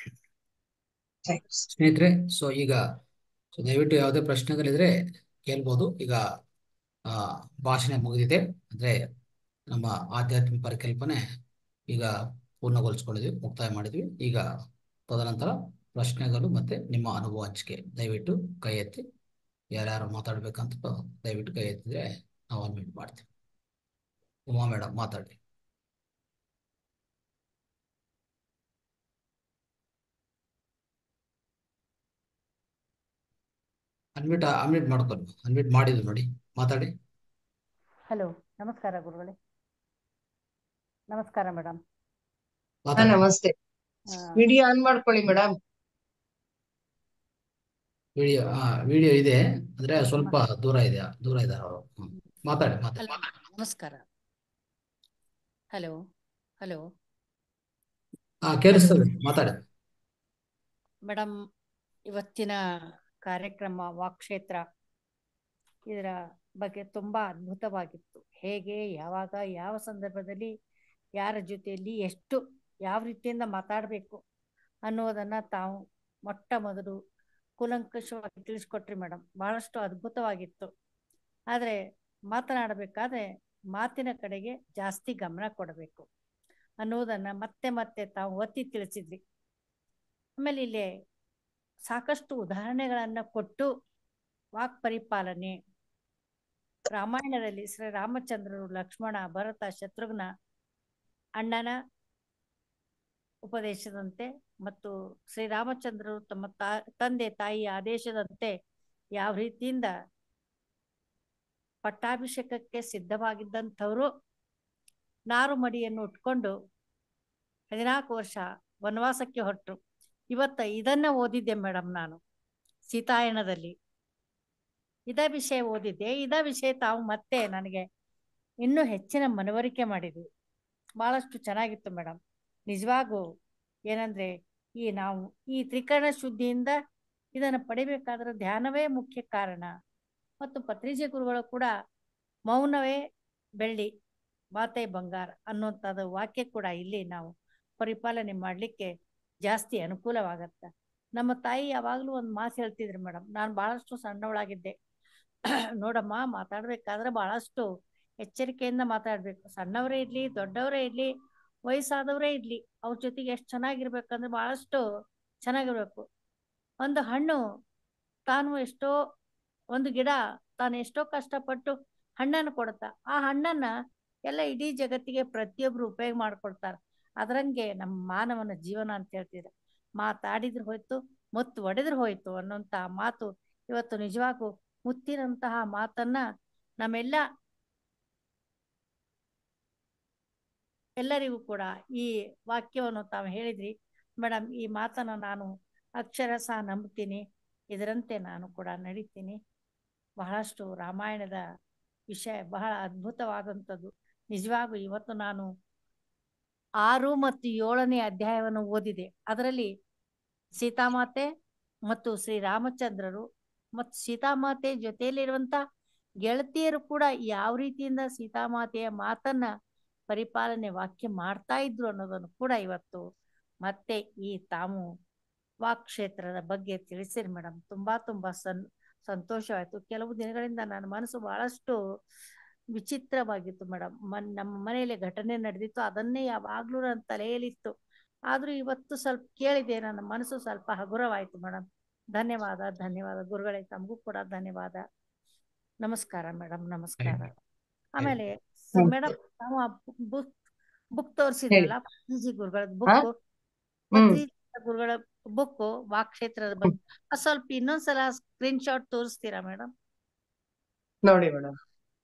ಥ್ಯಾಂಕ್ ಯು ಸ್ನೇಹಿತರೆ ಸೊ ಈಗ ಸೊ ದಯವಿಟ್ಟು ಯಾವುದೇ ಪ್ರಶ್ನೆಗಳಿದ್ರೆ ಕೇಳ್ಬೋದು ಈಗ ಆ, ಭಾಷಣ ಮುಗಿದಿದೆ ಅಂದ್ರೆ ನಮ್ಮ ಆಧ್ಯಾತ್ಮಿಕ ಪರಿಕಲ್ಪನೆ ಈಗ ಪೂರ್ಣಗೊಳಿಸ್ಕೊಂಡಿದ್ವಿ ಮುಕ್ತಾಯ ಮಾಡಿದ್ವಿ ಈಗ ತದನಂತರ ಪ್ರಶ್ನೆಗಳು ಮತ್ತೆ ನಿಮ್ಮ ಅನುಭವ ಹಂಚಿಕೆ ದಯವಿಟ್ಟು ಕೈ ಎತ್ತಿ ಯಾರ್ಯಾರು ಮಾತಾಡ್ಬೇಕಂತ ದಯವಿಟ್ಟು ಕೈ ಎತ್ತಿದ್ರೆ ನಾವು ಅನ್ಮಿಟ್ ಮಾಡ್ತೀವಿ ಉಮಾ ಮೇಡಮ್ ಮಾತಾಡಿ ಅನ್ಮಿಟ್ ಅನ್ಮಿಟ್ ಮಾಡ್ಕೊಂಡು ಅನ್ಮಿಟ್ ಮಾಡಿದ್ದು ನೋಡಿ ಮಾತಾಡಿ ಹಲೋ ನಮಸ್ಕಾರ ಗುರುಗಳೇ ನಮಸ್ಕಾರ ಮೇಡಮ್ ಹಾ ಮಾತಾಡಿ ನಮಸ್ತೆ ವಿಡಿಯೋ ಆನ್ ಮಾಡ್ಕೊಳ್ಳಿ ಮೇಡಮ್ ವಿಡಿಯೋ ಹಾ ವಿಡಿಯೋ ಇದೆ ಅಂದ್ರೆ ಸ್ವಲ್ಪ ದೂರ ಇದೆ ದೂರ ಇದ್ದಾರೆ ಅವರು ಹ್ಮ್. ಮಾತಾಡಿ ಮಾತಾಡಿ ಹಲೋ ನಮಸ್ಕಾರ ಹಲೋ ಹಲೋ ಹಾ ಕೇಳಿಸ್ತದೆ ಮಾತಾಡಿ ಮೇಡಮ್ ಇವತ್ತಿನ ಕಾರ್ಯಕ್ರಮ ವಾಕ್ಕ್ಷೇತ್ರ ಇದರ ಬಗ್ಗೆ ತುಂಬಾ ಅದ್ಭುತವಾಗಿತ್ತು ಹೇಗೆ ಯಾವಾಗ ಯಾವ ಸಂದರ್ಭದಲ್ಲಿ ಯಾರ ಜೊತೆಯಲ್ಲಿ ಎಷ್ಟು ಯಾವ ರೀತಿಯಿಂದ ಮಾತಾಡಬೇಕು ಅನ್ನೋದನ್ನ ತಾವು ಮೊಟ್ಟ ಮೊದಲು ಕೂಲಂಕಷವಾಗಿ ತಿಳಿಸ್ಕೊಟ್ರಿ ಮೇಡಮ್ ಬಹಳಷ್ಟು ಅದ್ಭುತವಾಗಿತ್ತು ಆದರೆ ಮಾತನಾಡಬೇಕಾದ್ರೆ ಮಾತಿನ ಕಡೆಗೆ ಜಾಸ್ತಿ ಗಮನ ಕೊಡಬೇಕು ಅನ್ನೋದನ್ನ ಮತ್ತೆ ಮತ್ತೆ ತಾವು ಒತ್ತಿ ತಿಳಿಸಿದ್ರಿ ಆಮೇಲೆ ಇಲ್ಲಿ ಸಾಕಷ್ಟು ಉದಾಹರಣೆಗಳನ್ನ ಕೊಟ್ಟು ವಾಕ್ ಪರಿಪಾಲನೆ ರಾಮಾಯಣದಲ್ಲಿ ಶ್ರೀರಾಮಚಂದ್ರರು ಲಕ್ಷ್ಮಣ ಭರತ ಶತ್ರುಘ್ನ ಅಣ್ಣನ ಉಪದೇಶದಂತೆ ಮತ್ತು ಶ್ರೀರಾಮಚಂದ್ರರು ತಮ್ಮ ತಾ ತಂದೆ ತಾಯಿಯ ಆದೇಶದಂತೆ ಯಾವ ರೀತಿಯಿಂದ ಪಟ್ಟಾಭಿಷೇಕಕ್ಕೆ ಸಿದ್ಧವಾಗಿದ್ದಂಥವರು ನಾರು ಮಡಿಯನ್ನು ಉಟ್ಕೊಂಡು ಹದಿನಾಲ್ಕು ವರ್ಷ ವನವಾಸಕ್ಕೆ ಹೊರಟರು ಇವತ್ತ ಇದನ್ನ ಓದಿದ್ದೆ ಮೇಡಮ್ ನಾನು ಸೀತಾಯಣದಲ್ಲಿ ಇದ ವಿಷಯ ಓದಿದ್ದೆ ಇದ ವಿಷಯ ತಾವು ಮತ್ತೆ ನನಗೆ ಇನ್ನೂ ಹೆಚ್ಚಿನ ಮನವರಿಕೆ ಮಾಡಿದ್ವಿ ಬಹಳಷ್ಟು ಚೆನ್ನಾಗಿತ್ತು ಮೇಡಮ್ ನಿಜವಾಗೂ ಏನಂದ್ರೆ ಈ ನಾವು ಈ ತ್ರಿಕರಣ ಶುದ್ಧಿಯಿಂದ ಇದನ್ನು ಪಡಿಬೇಕಾದ್ರೆ ಧ್ಯಾನವೇ ಮುಖ್ಯ ಕಾರಣ ಮತ್ತು ಪತ್ರಿಜೆ ಗುರುಗಳು ಕೂಡ ಮೌನವೇ ಬೆಳ್ಳಿ ಮಾತೆ ಬಂಗಾರ ಅನ್ನುವಂಥದ್ದು ವಾಕ್ಯ ಕೂಡ ಇಲ್ಲಿ ನಾವು ಪರಿಪಾಲನೆ ಮಾಡಲಿಕ್ಕೆ ಜಾಸ್ತಿ ಅನುಕೂಲವಾಗತ್ತೆ ನಮ್ಮ ತಾಯಿ ಯಾವಾಗಲೂ ಒಂದು ಮಾತು ಹೇಳ್ತಿದ್ರು ಮೇಡಮ್ ನಾನು ಬಹಳಷ್ಟು ಸಣ್ಣವಳಾಗಿದ್ದೆ ನೋಡಮ್ಮ ಮಾತಾಡ್ಬೇಕಾದ್ರೆ ಬಹಳಷ್ಟು ಎಚ್ಚರಿಕೆಯಿಂದ ಮಾತಾಡ್ಬೇಕು ಸಣ್ಣವರೇ ಇರ್ಲಿ ದೊಡ್ಡವರೇ ಇರ್ಲಿ ವಯಸ್ಸಾದವರೇ ಇರ್ಲಿ ಅವ್ರ ಜೊತೆಗೆ ಎಷ್ಟು ಚೆನ್ನಾಗಿರ್ಬೇಕಂದ್ರೆ ಬಹಳಷ್ಟು ಚೆನ್ನಾಗಿರ್ಬೇಕು ಒಂದು ಹಣ್ಣು ತಾನು ಎಷ್ಟೋ ಒಂದು ಗಿಡ ತಾನು ಎಷ್ಟೋ ಕಷ್ಟಪಟ್ಟು ಹಣ್ಣನ್ನು ಕೊಡುತ್ತಾ ಆ ಹಣ್ಣನ್ನ ಎಲ್ಲ ಇಡೀ ಜಗತ್ತಿಗೆ ಪ್ರತಿಯೊಬ್ರು ಉಪಯೋಗ ಮಾಡ್ಕೊಳ್ತಾರೆ ಅದರಂಗೆ ನಮ್ಮ ಮಾನವನ ಜೀವನ ಅಂತ ಹೇಳ್ತಿದ್ರೆ ಮಾತಾಡಿದ್ರೆ ಹೋಯ್ತು ಮುತ್ತು ಒಡೆದ್ರೆ ಹೋಯ್ತು ಅನ್ನೋಂತ ಮಾತು ಇವತ್ತು ನಿಜವಾಗೂ ಮುತ್ತಿನಂತಹ ಮಾತನ್ನ ನಮ್ಮೆಲ್ಲ ಎಲ್ಲರಿಗೂ ಕೂಡ ಈ ವಾಕ್ಯವನ್ನು ತಾವು ಹೇಳಿದ್ರಿ ಮೇಡಮ್ ಈ ಮಾತನ್ನ ನಾನು ಅಕ್ಷರ ಸಹ ನಂಬ್ತೀನಿ ಇದರಂತೆ ನಾನು ಕೂಡ ನಡೀತೀನಿ ಬಹಳಷ್ಟು ರಾಮಾಯಣದ ವಿಷಯ ಬಹಳ ಅದ್ಭುತವಾದಂಥದ್ದು ನಿಜವಾಗೂ ಇವತ್ತು ನಾನು ಆರು ಮತ್ತು ಏಳನೇ ಅಧ್ಯಾಯವನ್ನು ಓದಿದೆ ಅದರಲ್ಲಿ ಸೀತಾಮಾತೆ ಮತ್ತು ಶ್ರೀರಾಮಚಂದ್ರರು ಮತ್ತು ಸೀತಾಮಾತೆ ಜೊತೆಯಲ್ಲಿರುವಂತ ಗೆಳತಿಯರು ಕೂಡ ಯಾವ ರೀತಿಯಿಂದ ಸೀತಾಮಾತೆಯ ಮಾತನ್ನ ಪರಿಪಾಲನೆ ವಾಕ್ಯ ಮಾಡ್ತಾ ಇದ್ರು ಅನ್ನೋದನ್ನು ಕೂಡ ಇವತ್ತು ಮತ್ತೆ ಈ ತಾವು ವಾಕ್ಕ್ಷೇತ್ರದ ಬಗ್ಗೆ ತಿಳಿಸಿರಿ ಮೇಡಮ್ ತುಂಬಾ ತುಂಬಾ ಸನ್ ಸಂತೋಷವಾಯ್ತು ಕೆಲವು ದಿನಗಳಿಂದ ನನ್ನ ಮನಸ್ಸು ಬಹಳಷ್ಟು ವಿಚಿತ್ರವಾಗಿತ್ತು ಮೇಡಮ್ ಮನ್ ನಮ್ಮ ಮನೆಯಲ್ಲಿ ಘಟನೆ ನಡೆದಿತ್ತು ಅದನ್ನೇ ಯಾವಾಗ್ಲೂ ನನ್ನ ತಲೆಯಲ್ಲಿತ್ತು ಆದ್ರೂ ಇವತ್ತು ಸ್ವಲ್ಪ ಕೇಳಿದೆ ನನ್ನ ಮನಸ್ಸು ಸ್ವಲ್ಪ ಹಗುರವಾಯ್ತು ಮೇಡಮ್ ಧನ್ಯವಾದ ಧನ್ಯವಾದ ಗುರುಗಳೇ ತಮಗೂ ಕೂಡ ಧನ್ಯವಾದ ನಮಸ್ಕಾರ ಮೇಡಮ್ ನಮಸ್ಕಾರ ಆಮೇಲೆ Thank ಮೇಡಮ್ ನಾವು ಬುಕ್ ಬುಕ್ ತೋರಿಸಿದ್ರಲ್ಲ ಪತ್ರಿಜಿ ಗುರುಗಳ ಹಾ? ಬುಕ್ ಹ್ಮ್ ಪತ್ರಿಜಿ ಗುರುಗಳ ಬುಕ್ ವಾಕ್ಕ್ಷೇತ್ರದ ಬಗ್ಗೆ ಅದ್ ಸ್ವಲ್ಪ ಇನ್ನೊಂದ್ಸಲ ಸ್ಕ್ರೀನ್ ಶಾಟ್ ತೋರಿಸ್ತೀರಾ ಮೇಡಮ್ ನೋಡಿ ಮೇಡಮ್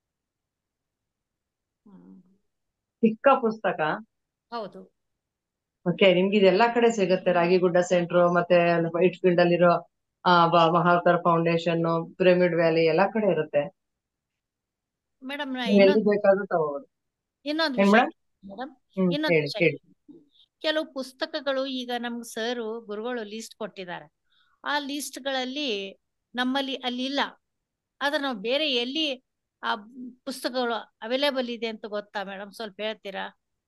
ಚಿಕ್ಕ ಪುಸ್ತಕ ಹೌದು ಓಕೆ ನಿಮ್ಗೆ ಇದೆಲ್ಲಾ ಕಡೆ ಸಿಗುತ್ತೆ ರಾಗಿಗುಡ್ಡ ಸೆಂಟ್ರು ಮತ್ತೆ ವೈಟ್ ಫೀಲ್ಡ್ ಅಲ್ಲಿರೋ ಆ ಬ- ಮಹಾವತಾರ್ ಫೌಂಡೇಶನ್ ಪಿರಮಿಡ್ ವ್ಯಾಲಿ ಎಲ್ಲಾ ಕಡೆ ಇರುತ್ತೆ ಮೇಡಮ್ ನೀವ್ ಎಲ್ಲಿ ಇನ್ನೊಂದು ಬೇಕಾದ್ರೂ ತಗೋಬಹುದು ಇನ್ನೊಂದು ಏನ್ ವಿಷಯ ಮೇಡಮ್ ಮೇಡಮ್ ಹ್ಮ್ ಇನ್ನೊಂದು ಹೇಳಿ ವಿಷಯ ಹೇಳಿ ಕೆಲವು ಪುಸ್ತಕಗಳು ಈಗ ನಮ್ಗೆ ಸರ್ ಗುರುಗಳು ಲಿಸ್ಟ್ ಕೊಟ್ಟಿದ್ದಾರೆ ಆ ಲಿಸ್ಟ್ ಗಳಲ್ಲಿ ನಮ್ಮಲ್ಲಿ ಅಲ್ಲಿ ಇಲ್ಲ ಆದ್ರೆ ನಾವು ಬೇರೆ ಎಲ್ಲಿ ಆ ಪುಸ್ತಕಗಳು ಅವೈಲೇಬಲ್ ಇದೆ ಅಂತ ಗೊತ್ತಾ ಮೇಡಮ್ ಸ್ವಲ್ಪ ಹೇಳ್ತೀರಾ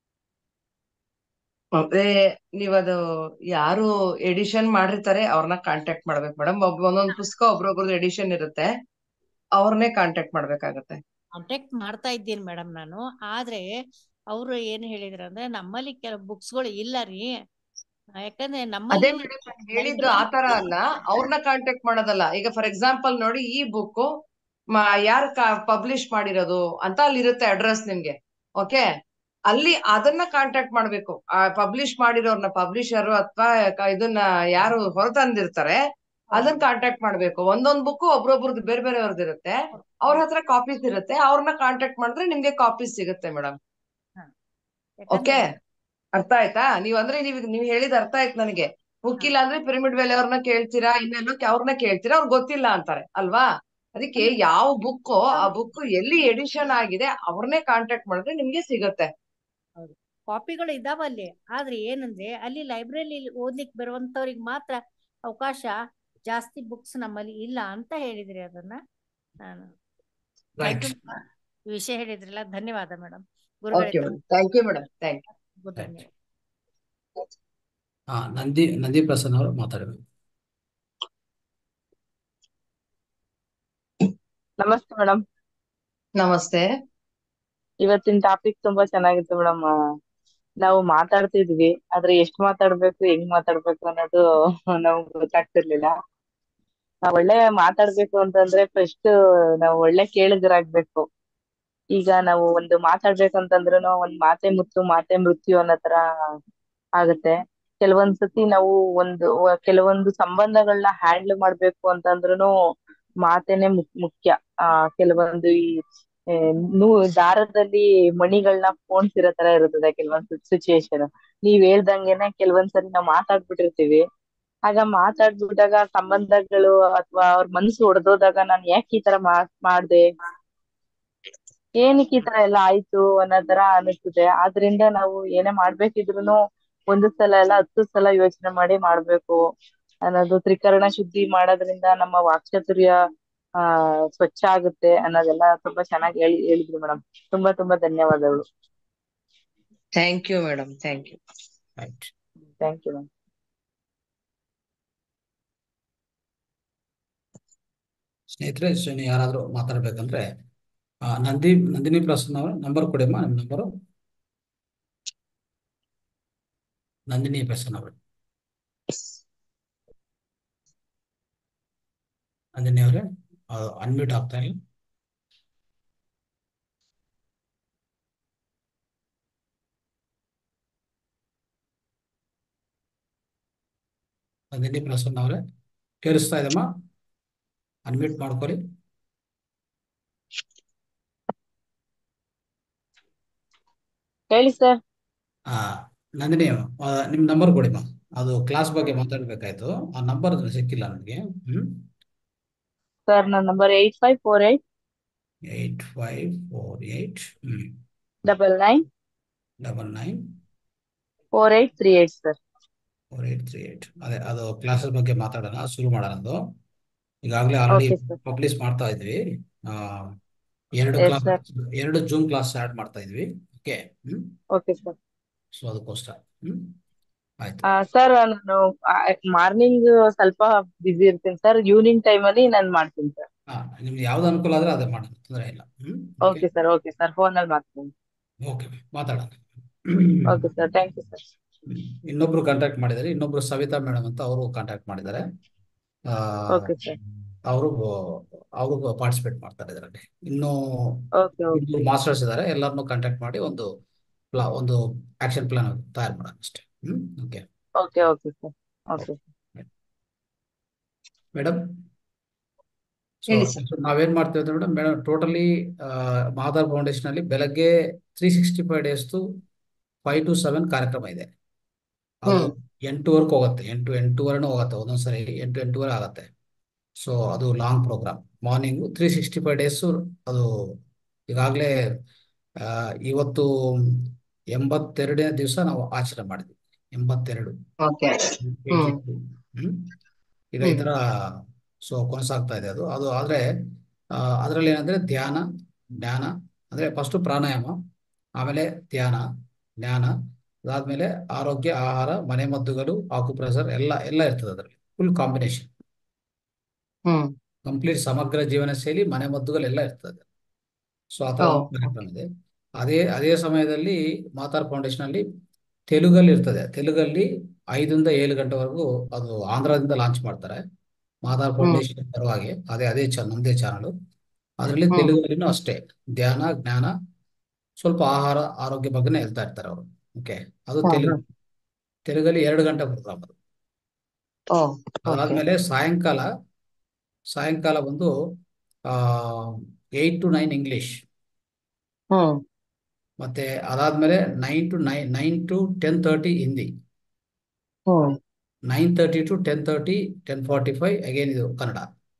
ಮತ್ತೆ ನೀವದು ಯಾರು ಎಡಿಷನ್ ಮಾಡಿರ್ತಾರೆ ಅವ್ರನ್ನ ಕಾಂಟ್ಯಾಕ್ಟ್ ಮಾಡ್ಬೇಕು ಮೇಡಮ್ ಒಂದೊಂದು ಪುಸ್ತಕ ಒಬ್ರೊಬ್ರದ್ದು ಎಡಿಷನ್ ಇರುತ್ತೆ ಅವ್ರನ್ನೇ ಕಾಂಟ್ಯಾಕ್ಟ್ ಮಾಡ್ಬೇಕಾಗತ್ತೆ ಕಾಂಟ್ಯಾಕ್ಟ್ ಮಾಡ್ತಾ ಇದ್ದೀನಿ ಮೇಡಮ್ ನಾನು ಆದ್ರೆ ಅವರು ಏನ್ ಹೇಳಿದ್ರು ಅಂದ್ರೆ ನಮ್ಮಲ್ಲಿ ಕೆಲವು ಬುಕ್ಸ್ಗಳು ಇಲ್ಲ ರೀ ಯಾಕಂದ್ರೆ ಅದೇ ನಮ್ಮಲ್ಲಿ ಮೇಡಮ್ ನಾನು ಹೇಳಿದ್ದು ಆ ತರ ಅಲ್ಲ ಅವ್ರನ್ನ ಕಾಂಟ್ಯಾಕ್ಟ್ ಮಾಡೋದಲ್ಲ ಈಗ ಫಾರ್ ಎಕ್ಸಾಂಪಲ್ ನೋಡಿ ಈ ಬುಕ್ ಯಾರು ಪಬ್ಲಿಷ್ ಮಾಡಿರೋದು ಅಂತ ಅಲ್ಲಿ ಇರುತ್ತೆ ಅಡ್ರೆಸ್ ನಿಮ್ಗೆ ಓಕೆ ಅಲ್ಲಿ ಅದನ್ನ ಕಾಂಟ್ಯಾಕ್ಟ್ ಮಾಡ್ಬೇಕು ಆ ಪಬ್ಲಿಷ್ ಮಾಡಿರೋರ್ನ ಪಬ್ಲಿಷರ್ ಅಥವಾ ಇದನ್ನ ಯಾರು ಹೊರತಂದಿರ್ತಾರೆ ಅದನ್ನ ಕಾಂಟ್ಯಾಕ್ಟ್ ಮಾಡ್ಬೇಕು ಒಂದೊಂದ್ ಬುಕ್ ಒಬ್ರೊಬ್ರದ್ದು ಬೇರೆ ಬೇರೆಯವ್ರದ್ದು ಇರುತ್ತೆ ಅವ್ರ ಹತ್ರ ಕಾಪೀಸ್ ಇರುತ್ತೆ ಅವ್ರನ್ನ ಕಾಂಟ್ಯಾಕ್ಟ್ ಮಾಡಿದ್ರೆ ನಿಮ್ಗೆ ಕಾಪೀಸ್ ಸಿಗುತ್ತೆ ಮೇಡಮ್ ಓಕೆ ಅರ್ಥ ಆಯ್ತಾ ನೀವ್ ಅಂದ್ರೆ ನೀವ್ ನೀವ್ ಹೇಳಿದ ಅರ್ಥ ಆಯ್ತು ನನಗೆ ಬುಕ್ ಇಲ್ಲ ಅಂದ್ರೆ ಪಿರಮಿಡ್ ವೇಲೆ ಅವ್ರನ್ನ ಕೇಳ್ತೀರಾ ಇನ್ನೆಲ್ಲೋ ಅವ್ರನ್ನ ಕೇಳ್ತೀರಾ ಅವ್ರಿಗೆ ಗೊತ್ತಿಲ್ಲ ಅಂತಾರೆ ಅಲ್ವಾ ಅದಕ್ಕೆ ಯಾವ ಬುಕ್ ಆ ಬುಕ್ ಎಲ್ಲಿ ಎಡಿಷನ್ ಆಗಿದೆ ಅವ್ರನ್ನೇ ಕಾಂಟ್ಯಾಕ್ಟ್ ಮಾಡಿದ್ರೆ ನಿಮ್ಗೆ ಸಿಗುತ್ತೆ ಕಾಪಿಗಳು ಇದಾವಲ್ಲಿ ಆದ್ರೆ ಏನಂದ್ರೆ ಅಲ್ಲಿ ಲೈಬ್ರರಿ ಓದ್ಲಿಕ್ಕೆ ಬರುವಂತವ್ರಿಗೆ ಮಾತ್ರ ಅವಕಾಶ ಜಾಸ್ತಿ ಬುಕ್ಸ್ ನಮ್ಮಲ್ಲಿ ಇಲ್ಲ ಅಂತ ಹೇಳಿದ್ರಿ ಅದನ್ನ ನಾನು ರೈಟ್ ಈ ವಿಷಯ ಹೇಳಿದ್ರಲ್ಲ ಧನ್ಯವಾದ ಮೇಡಮ್ ಓಕೆ ಗುರುಗಳೇ madam thank you madam thank you ಧನ್ಯವಾದ ಹಾ ನಂದಿ ನಂದಿ ಪ್ರಸನ್ನ ಅವರು ಮಾತಾಡಬೇಕು ನಮಸ್ತೆ ಮೇಡಮ್ ನಮಸ್ತೆ ಇವತ್ತಿನ ಟಾಪಿಕ್ ತುಂಬಾ ಚೆನ್ನಾಗಿತ್ತು ಮೇಡಮ್ ನಾವು ಮಾತಾಡ್ತಿದ್ವಿ ಆದ್ರೆ ಎಷ್ಟ್ ಮಾತಾಡ್ಬೇಕು ಹೆಂಗ್ ಮಾತಾಡ್ಬೇಕು ಅನ್ನೋದು ನಮ್ಗೆ ಗೊತ್ತಾಗ್ತಿರ್ಲಿಲ್ಲ ನಾವ್ ಒಳ್ಳೆ ಮಾತಾಡ್ಬೇಕು ಅಂತಂದ್ರೆ ಫಸ್ಟ್ ನಾವು ಒಳ್ಳೆ ಕೇಳಿಗರಾಗ್ಬೇಕು ಈಗ ನಾವು ಒಂದು ಮಾತಾಡ್ಬೇಕಂತಂದ್ರೂ ಒಂದ್ ಮಾತೆ ಮುತ್ತು ಮಾತೆ ಮೃತ್ಯು ಅನ್ನೋ ತರ ಆಗುತ್ತೆ ಕೆಲವೊಂದ್ ಸತಿ ನಾವು ಒಂದು ವ- ಕೆಲವೊಂದು ಸಂಬಂಧಗಳನ್ನ ಹ್ಯಾಂಡಲ್ ಮಾಡ್ಬೇಕು ಅಂತಂದ್ರೂ ಮಾತೇನೆ ಮುಕ್- ಮುಖ್ಯ ಆ ಕೆಲವೊಂದು ಈ ಆ, ನೂ ದಾರದಲ್ಲಿ ಮಣಿಗಳನ್ನ ಪೋಣಿಸಿರೋ ತರ ಇರುತ್ತದೆ ಕೆಲವೊಂದ್ ಸಿಚುಯೇಷನ್ ನೀವ್ ಹೇಳ್ದಂಗೆನೆ ಕೆಲವೊಂದ್ಸರಿ ನಾವ್ ಮಾತಾಡ್ಬಿಟ್ಟಿರ್ತೀವಿ ಆಗ ಮಾತಾಡ್ಬಿಟ್ಟಾಗ ಸಂಬಂಧಗಳು ಅಥವಾ ಅವ್ರ ಮನಸ್ಸು ಒಡೆದೋದಾಗ ನಾನ್ ಯಾಕೆ ಈ ತರ ಮಾಡ್ ಮಾಡ್ದೆ ಏನಕ್ಕೆ ಈ ತರ ಎಲ್ಲ ಆಯ್ತು ಅನ್ನೋ ತರ ಅನಿಸ್ತದೆ ಆದ್ರಿಂದ ನಾವು ಏನೇ ಮಾಡ್ಬೇಕಿದ್ರುನು ಒಂದು ಸಲ ಎಲ್ಲ ಹತ್ತು ಸಲ ಯೋಚನೆ ಮಾಡಿ ಮಾಡ್ಬೇಕು ಅನ್ನೋದು ತ್ರಿಕರಣ ಶುದ್ಧಿ ಮಾಡೋದ್ರಿಂದ ನಮ್ಮ ವಾಕ್ಚಾತುರ್ಯ ಆ ಸ್ವಚ್ಛ ಆಗುತ್ತೆ ಅನ್ನೋದೆಲ್ಲ ತುಂಬಾ ಚೆನ್ನಾಗಿ ಹೇಳಿ ಹೇಳಿದ್ರಿ ಮೇಡಮ್ ತುಂಬಾ ತುಂಬಾ ಧನ್ಯವಾದಗಳು thank you madam thank you right thank you ma'am ಸ್ನೇಹಿತರೆ ಶನಿ ಯಾರಾದರೂ ಮಾತಾಡ್ಬೇಕಂದ್ರೆ ಆ, ನಂದಿ ನಂದಿನಿ ಪ್ರಸನ್ನ ಅವರ ನಂಬರ್ ಕೊಡಿಮ್ಮ ನಿಮ್ಮ ನಂಬರು ನಂದಿನಿ ಪ್ರಸನ್ನ ಅವರು ನಂದಿನಿ ಅವರೇ ಅನ್ಮ್ಯೂಟ್ ಆಗ್ತಾ ಇಲ್ಲ ನಂದಿನಿ ಪ್ರಸನ್ನ ಅವರೇ ಕೇಳಿಸ್ತಾ ಇದೆಮ್ಮ ಅನ್ಮ್ಯೂಟ್ ಮಾಡ್ಕೊಳ್ಳಿ ಹೇಳಿ ಸರ್ ಆ ನಂದಿನಿ ಆ, ನಿಮ್ ನಂಬರ್ ಕೊಡಿಮ್ಮ ಅದು ಕ್ಲಾಸ್ ಬಗ್ಗೆ ಮಾತಾಡ್ಬೇಕಾಯ್ತು ಆ ನಂಬರ್ ಸಿಕ್ಕಿಲ್ಲ ನನಗೆ ಹ್ಮ್ ಸರ್ ನನ್ನ number eight five four eight eight five four eight hmm double nine double nine four eight three eight sir four eight three eight ಅದೇ ಅದು ಕ್ಲಾಸಸ್ ಬಗ್ಗೆ ಮಾತಾಡೋಣ ಶುರು ಮಾಡೋಣ ಅದು ಈಗಾಗಲೇ ಆಲ್ರೆಡಿ ಓಕೆ ಸರ್ ಪಬ್ಲಿಷ್ ಮಾಡ್ತಾ ಇದ್ವಿ ಆ, ಎರಡು ಎಸ್ ಕ್ಲಾಸ್ ಸರ್ ಎರಡು ಜೂಮ್ ಕ್ಲಾಸ್ ಸ್ಟಾರ್ಟ್ ಮಾಡ್ತಾ ಇದ್ವಿ okay hmm okay sir so ಅದಕ್ಕೋಸ್ಕರ ಹ್ಮ್ ಆಯ್ತು ಸರ್ ನಾನು ಮಾರ್ನಿಂಗ್ ಸ್ವಲ್ಪ ಬಿಸಿ ಇರ್ತೀನಿ ಸರ್ ಈವ್ನಿಂಗ್ ಟೈಮ್ ಅಲ್ಲಿ ನಾನು ಮಾಡ್ತೀನಿ ಸರ್ ಹಾ ನಿಮ್ಗೆ ಯಾವ್ದು ಅನುಕೂಲ ಆದ್ರೆ ಅದೇ ಮಾಡೋಣ ತೊಂದರೆ ಇಲ್ಲ hmm okay okay sir okay sir phone ಅಲ್ಲಿ ಮಾಡ್ತೀನಿ ಓಕೆ ಮಾತಾಡೋಣ okay sir thank you sir ಇನ್ನೊಬ್ರು ಕಾಂಟ್ಯಾಕ್ಟ್ ಮಾಡಿದ್ದಾರೆ ಇನ್ನೊಬ್ರು ಸವಿತಾ ಮೇಡಮ್ ಅಂತ ಅವರು ಕಾಂಟ್ಯಾಕ್ಟ್ ಮಾಡಿದ್ದಾರೆ ಆ ಓಕೆ ಸರ್ ಅವರು ಅವರು ಪಾರ್ಟಿಸಿಪೇಟ್ ಮಾಡ್ತಾರೆ ಇದರಲ್ಲಿ ಇನ್ನು ಓಕೆ ಓಕೆ ಇಬ್ರು ಮಾಸ್ಟರ್ಸ್ ಇದ್ದಾರೆ ಎಲ್ಲರನ್ನೂ ಕಾಂಟ್ಯಾಕ್ಟ್ ಮಾಡಿ ಒಂದು ಪ್ಲಾ ಒಂದು ಆಕ್ಷನ್ ಪ್ಲಾನ್ ತಯಾರು ಮಾಡೋಣ ಅಷ್ಟೇ hmm okay okay okay sir okay madam so ಹೇಳಿ ಸರ್ ನಾವೇನ್ ಮಾಡ್ತೀವಿ ಅಂದ್ರೆ madam madam totally Madar foundation ಅಲ್ಲಿ ಬೆಳಗ್ಗೆ ತ್ರೀ ಸಿಕ್ಸ್ಟಿ ಫೈವ್ ಡೇಸ್ದು ಫೈವ್ ಟು ಸೆವೆನ್ ಕಾರ್ಯಕ್ರಮ ಇದೆ ಅದು ಹ್ಮ್ ಎಂಟುವರೆಗೆ ಹೋಗುತ್ತೆ ಎಂಟು ಎಂಟೂವರೆನೂ ಹೋಗುತ್ತೆ ಒಂದೊಂದ್ಸರಿ ಎಂಟು ಎಂಟೂವರೆ ಆಗುತ್ತೆ ಸೊ ಅದು long programme morning three sixty five days ಅದು ಈಗಾಗಲೇ ಇವತ್ತು ಎಂಬತ್ತೆರಡನೇ ದಿವಸ ನಾವು ಆಚರಣೆ ಮಾಡಿದ್ವಿ ಎಂಬತ್ತೆರಡು ಓಕೆ ಹ್ಮ್ 82. ಹ್ಮ್ ಈಗ ಈ ಹ್ಮ್ ತರ ಸೊ ಕೊನಸಾಗ್ತಾ ಇದೆ ಅದು ಅದು ಆದ್ರೆ ಆ, ಅದ್ರಲ್ಲಿ ಏನಂದ್ರೆ ಧ್ಯಾನ ಜ್ಞಾನ ಅಂದ್ರೆ ಫಸ್ಟ್ ಪ್ರಾಣಾಯಾಮ ಆಮೇಲೆ ಧ್ಯಾನ ಜ್ಞಾನ ಅದಾದ್ಮೇಲೆ ಆರೋಗ್ಯ ಆಹಾರ ಮನೆಮದ್ದುಗಳು ಆಕುಪ್ರೆಷರ್ ಎಲ್ಲ ಎಲ್ಲ ಇರ್ತದೆ ಅದರಲ್ಲಿ ಫುಲ್ ಕಾಂಬಿನೇಷನ್ ಹ್ಮ್ ಕಂಪ್ಲೀಟ್ ಸಮಗ್ರ ಜೀವನ ಶೈಲಿ ಮನೆಮದ್ದುಗಳು ಎಲ್ಲ ಇರ್ತದೆ ಸೊ ಆ ಥರ ಓ ಒಂದು ಕಾರ್ಯಕ್ರಮ ಇದೆ ಅದೇ ಅದೇ ಸಮಯದಲ್ಲಿ ಮಾತಾರ್ ಫೌಂಡೇಶನ್ ಅಲ್ಲಿ ತೆಲುಗಲ್ಲಿ ಇರ್ತದೆ ತೆಲುಗಲ್ಲಿ ಐದರಿಂದ ಏಳು ಗಂಟೆವರೆಗೂ ಅದು ಆಂಧ್ರದಿಂದ ಲಾಂಚ್ ಮಾಡ್ತಾರೆ ಮಾತಾರ್ ಹ್ಮ್ ಫೌಂಡೇಶನ್ ಪರವಾಗಿ ಅದೇ ಅದೇ ಚ ನಮ್ಮದೇ ಚಾನಲ್ ಅದರಲ್ಲಿ ಹ್ಮ್ ತೆಲುಗಲ್ಲಿನೂ ಅಷ್ಟೇ ಧ್ಯಾನ ಜ್ಞಾನ ಸ್ವಲ್ಪ ಆಹಾರ ಆರೋಗ್ಯ ಬಗ್ಗೆನೇ ಹೇಳ್ತಾ ಇರ್ತಾರೆ ಅವರು ಓಕೆ ಅದು ಹ್ಮ್ ತೆಲುಗು ಹ್ಮ್ ತೆಲುಗಲ್ಲಿ ಎರಡು ಗಂಟೆ ಪ್ರೋಗ್ರಾಮ್ ಅದು ಓ ಓಕೆ ಅದಾದ್ಮೇಲೆ ಸಾಯಂಕಾಲ ಸಾಯಂಕಾಲ ಬಂದು ಆ eight to nine English hmm ಮತ್ತೆ ಅದಾದ್ಮೇಲೆ nine to nine nine to ten thirty Hindi hmm nine thirty to ten thirty ten forty five again ಇದು ಕನ್ನಡ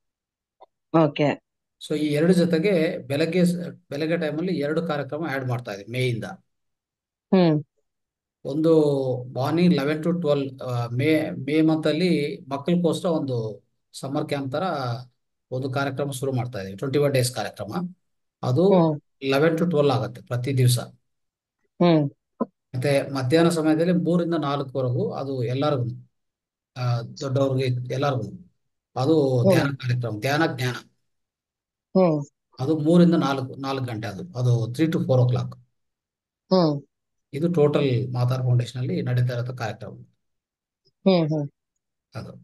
ಓಕೆ ಸೊ ಈ ಎರಡು ಜೊತೆಗೆ ಬೆಳಗ್ಗೆ ಸ- ಬೆಳಗ್ಗೆ ಟೈಮಲ್ಲಿ ಎರಡು ಕಾರ್ಯಕ್ರಮ ಆ್ಯಡ್ ಮಾಡ್ತಾ ಇದ್ದೀವಿ ಮೇಯಿಂದ ಹ್ಮ್ ಒಂದು morning eleven to twelve May May ಮಂತಲ್ಲಿ ಮಕ್ಕಳಿಗೋಸ್ಕರ ಒಂದು ಸಮ್ಮರ್ ಕ್ಯಾಂಪ್ ತರ ಒಂದು ಕಾರ್ಯಕ್ರಮ ಶುರು ಮಾಡ್ತಾ ಇದ್ದೀವಿ ಟ್ವೆಂಟಿ ಒನ್ ಡೇಸ್ ಕಾರ್ಯಕ್ರಮ ಅದು ಹ್ಮ್ ಲೆವೆನ್ ಟು ಟ್ವೆಲ್ ಆಗುತ್ತೆ ಪ್ರತಿ ದಿವಸ ಹ್ಮ್ ಮತ್ತೆ ಮಧ್ಯಾಹ್ನ ಸಮಯದಲ್ಲಿ ಮೂರಿಂದ ನಾಲ್ಕುವರೆಗೂ ಅದು ಎಲ್ಲರಿಗೂ ಆ, ದೊಡ್ಡವ್ರಿಗೆ ಎಲ್ಲರಿಗೂ ಅದು ಧ್ಯಾನ ಹ್ಮ್ ಕಾರ್ಯಕ್ರಮ ಧ್ಯಾನ ಜ್ಞಾನ ಹ್ಮ್ ಅದು ಮೂರಿಂದ ನಾಲ್ಕು ನಾಲ್ಕು ಗಂಟೆ ಅದು ಅದು three to four o'clock hmm ಇದು ಟೋಟಲ್ ಮಾತಾರ್ ಫೌಂಡೇಶನ್ ಅಲ್ಲಿ ನಡೀತಾ ಇರೋ ಕಾರ್ಯಕ್ರಮ ಹ್ಮ್ ಹ್ಮ್ ಅದು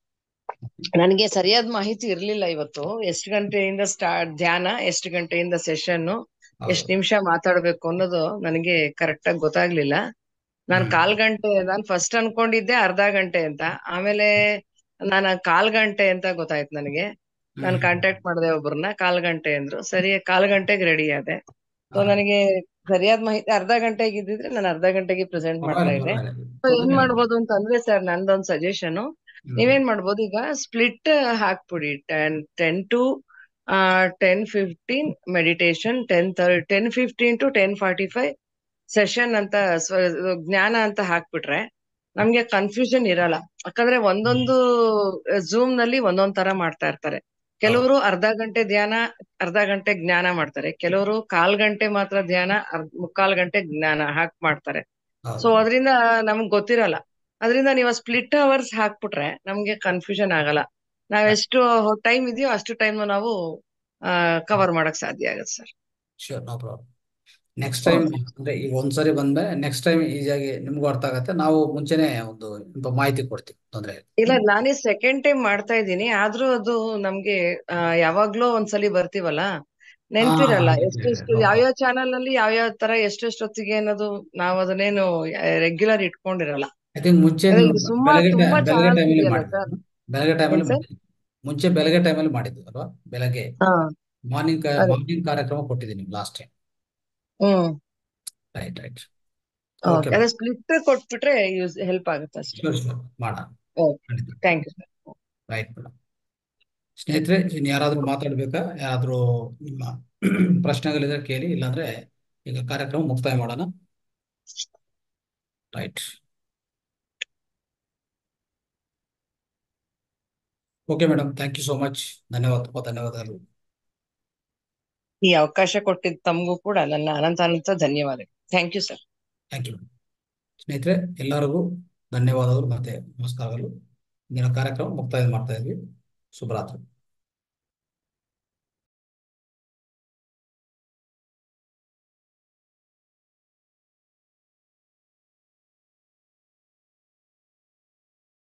ನನಗೆ ಸರಿಯಾದ ಮಾಹಿತಿ ಇರ್ಲಿಲ್ಲ ಇವತ್ತು ಎಷ್ಟು ಗಂಟೆಯಿಂದ ಸ್ಟಾರ್ಟ್ ಧ್ಯಾನ ಎಷ್ಟು ಗಂಟೆಯಿಂದ ಸೆಷನ್ ಎಷ್ಟು ಹೌದು ನಿಮಿಷ ಮಾತಾಡ್ಬೇಕು ಅನ್ನೋದು ನನಗೆ ಕರೆಕ್ಟ್ ಆಗಿ ಗೊತ್ತಾಗ್ಲಿಲ್ಲ ನಾನು ಹ್ಮ್ ಕಾಲ್ ಗಂಟೆ ನಾನು ಫಸ್ಟ್ ಅನ್ಕೊಂಡಿದ್ದೆ ಅರ್ಧ ಗಂಟೆ ಅಂತ ಆಮೇಲೆ ನಾನು ಕಾಲ್ ಗಂಟೆ ಅಂತ ಗೊತ್ತಾಯ್ತು ನನಗೆ ನಾನು ಹ್ಮ್ ಕಾಂಟ್ಯಾಕ್ಟ್ ಮಾಡಿದೆ ಒಬ್ರನ್ನ ಕಾಲ್ ಗಂಟೆ ಅಂದ್ರು ಸರಿ ಕಾಲ್ ಗಂಟೆಗೆ ರೆಡಿ ಆದೆ ಸೊ ಹಾ ನನಗೆ ಸರಿಯಾದ ಮಾಹಿತಿ ಅರ್ಧ ಗಂಟೆಗೆ ಇದ್ದಿದ್ರೆ ನಾನು ಅರ್ಧ ಗಂಟೆಗೆ ಪ್ರೆಸೆಂಟ್ ಮಾಡ್ತಾ ಪರವಾಗಿಲ್ಲ ಇದ್ದೆ ಪರವಾಗಿಲ್ಲ ಸೊ ಏನ್ ತೊಂದ್ರೆ ಇಲ್ಲ ಮಾಡ್ಬೋದು ಅಂತ ಅಂದ್ರೆ ಸರ್ ನಂದೊಂದು ಸಜೆಷನ್ ಹ್ಮ್ ನೀವೇನ್ ಮಾಡ್ಬೋದು ಈಗ ಸ್ಪ್ಲಿಟ್ ಹಾಕ್ಬಿಡಿ ten ten to ten fifteen meditation ten ತರ್ ten fifteen to ten forty five session ಅಂತ ಸ್ವ- ಜ್ಞಾನ ಅಂತ ಹಾಕ್ಬಿಟ್ರೆ ನಮ್ಗೆ ಕನ್ಫ್ಯೂಷನ್ ಇರಲ್ಲ ಯಾಕಂದ್ರೆ ಹ್ಮ್ ಒಂದೊಂದು ಝೂಮ್ ನಲ್ಲಿ ಒಂದೊಂದ್ ತರ ಮಾಡ್ತಾ ಇರ್ತಾರೆ ಹೌದು ಕೆಲವರು ಅರ್ಧ ಗಂಟೆ ಧ್ಯಾನ ಅರ್ಧ ಗಂಟೆ ಜ್ಞಾನ ಮಾಡ್ತಾರೆ ಕೆಲವರು ಕಾಲ್ ಗಂಟೆ ಮಾತ್ರ ಧ್ಯಾನ ಅರ್ಧ ಮುಕ್ಕಾಲ್ ಗಂಟೆ ಜ್ಞಾನ ಹಾಕ್ ಮಾಡ್ತಾರೆ ಸೊ ಹೌದು ಅದರಿಂದ ನಮ್ಗ್ ಗೊತ್ತಿರಲ್ಲ ಅದರಿಂದ ನೀವು ಸ್ಪ್ಲಿಟ್ ಅವರ್ಸ್ ಹಾಕ್ಬಿಟ್ರೆ ನಮ್ಗೆ ಕನ್ಫ್ಯೂಷನ್ ಆಗಲ್ಲ ನಾವ್ ಎಷ್ಟು ಟೈಮ್ ಇದೆಯೋ ಅಷ್ಟು ಟೈಮ್ ನಾವು ಕವರ್ ಮಾಡಕ್ ಸಾಧ್ಯ ಆಗತ್ತೆ sir sure no problem next time ಅಂದ್ರೆ ಈಗ ಒಂದ್ಸರಿ ಬಂದ್ಮೇಲೆ ನೆಕ್ಸ್ಟ್ ಟೈಮ್ ಈಸಿಯಾಗಿ ನಿಮ್ಗೂ ಅರ್ಥ ಆಗತ್ತೆ ನಾವು ಮುಂಚೆನೆ ಒಂದು ಸ್ವಲ್ಪ ಮಾಹಿತಿ ಕೊಡ್ತೀವಿ ತೊಂದ್ರೆ ಇಲ್ಲ ಇಲ್ಲ ನಾನೇ ಸೆಕೆಂಡ್ ಟೈಮ್ ಮಾಡ್ತಾ ಇದ್ದೀನಿ ಆದ್ರೂ ಅದು ನಮ್ಗೆ ಆ, ಯಾವಾಗ್ಲೋ ಒಂದ್ಸಲಿ ಬರ್ತೀವಲ್ಲ ಹಾ ನೆನ್ಪಿರಲ್ಲ ಹೌದು ಎಷ್ಟೆಷ್ಟು ಹೌದು ಯಾವ್ಯಾವ ಚಾನಲ್ ನಲ್ಲಿ ಯಾವ್ಯಾವ ತರ ಎಷ್ಟೆಷ್ಟೊತ್ತಿಗೆ ಅನ್ನೋದು ನಾವ್ ಅದನ್ನೇನು ರೆಗ್ಯುಲರ್ ಇಟ್ಕೊಂಡಿರಲ್ಲ ಐ ಥಿಂಕ್ ಮುಂಚೆ ಅದೇ ನೀವು ಇದು ಸುಮಾರು ಬೆಳಗ್ಗೆ ತುಂಬಾ ಟೈ- ಬೆಳಗ್ಗೆ ಚಾನಲ್ಸ್ ಟೈಮಲ್ಲಿ ಇದೆಯಲ್ಲ ಮಾಡಿದ್ದು ಸರ್ ಬೆಳಗ್ಗೆ ಟೈಮಲ್ಲಿ ಏನ್ ಸರ್ ಮಾಡಿದ್ದು ಮುಂಚೆ ಬೆಳಗ್ಗೆ ಟೈಮಲ್ಲಿ ಮಾಡಿದ್ದು ಅಲ್ವಾ ಬೆಳಗ್ಗೆ ಹಾ ಮಾರ್ನಿಂಗ್ ಅದೇ ಮಾರ್ನಿಂಗ್ ಕಾರ್ಯಕ್ರಮ ಕೊಟ್ಟಿದ್ದೀನಿ last time hmm right right okay okay ಅದೇ ಸ್ಪ್ಲಿಟ್ ಕೊಟ್ಬಿಟ್ರೆ ಯೂಸ್ ಹೆಲ್ಪ್ ಆಗುತ್ತೆ ಅಷ್ಟೇ ಶೂರ್ ಶೂರ್ ಮಾಡೋಣ ಓಕೆ ಖಂಡಿತ thank you sir right madam ಸ್ನೇಹಿತರೆ ಇನ್ನು ಯಾರಾದರೂ ಮಾತಾಡ್ಬೇಕಾ ಯಾರಾದರೂ ನಿಮ್ಮ ಪ್ರಶ್ನೆಗಳಿದ್ರೆ ಕೇಳಿ ಇಲ್ಲಾಂದ್ರೆ ಈಗ ಕಾರ್ಯಕ್ರಮ ಮುಕ್ತಾಯ ಮಾಡೋಣ right okay madam thank you so much ಧನ್ಯವಾದ ತುಂಬ ಧನ್ಯವಾದಗಳು ಈ ಅವಕಾಶ ಕೊಟ್ಟಿದ್ದ ತಮಗೂ ಕೂಡ ನನ್ನ ಅನಂತ ಅನಂತ ಧನ್ಯವಾದಗಳು thank you sir thank you ಸ್ನೇಹಿತರೆ ಎಲ್ಲರಿಗೂ ಧನ್ಯವಾದಗಳು ಮತ್ತೆ ನಮಸ್ಕಾರಗಳು ಇಂದಿನ ಕಾರ್ಯಕ್ರಮ ಮುಕ್ತಾಯ ಮಾಡ್ತಾ ಇದ್ವಿ ಶುಭರಾತ್ರಿ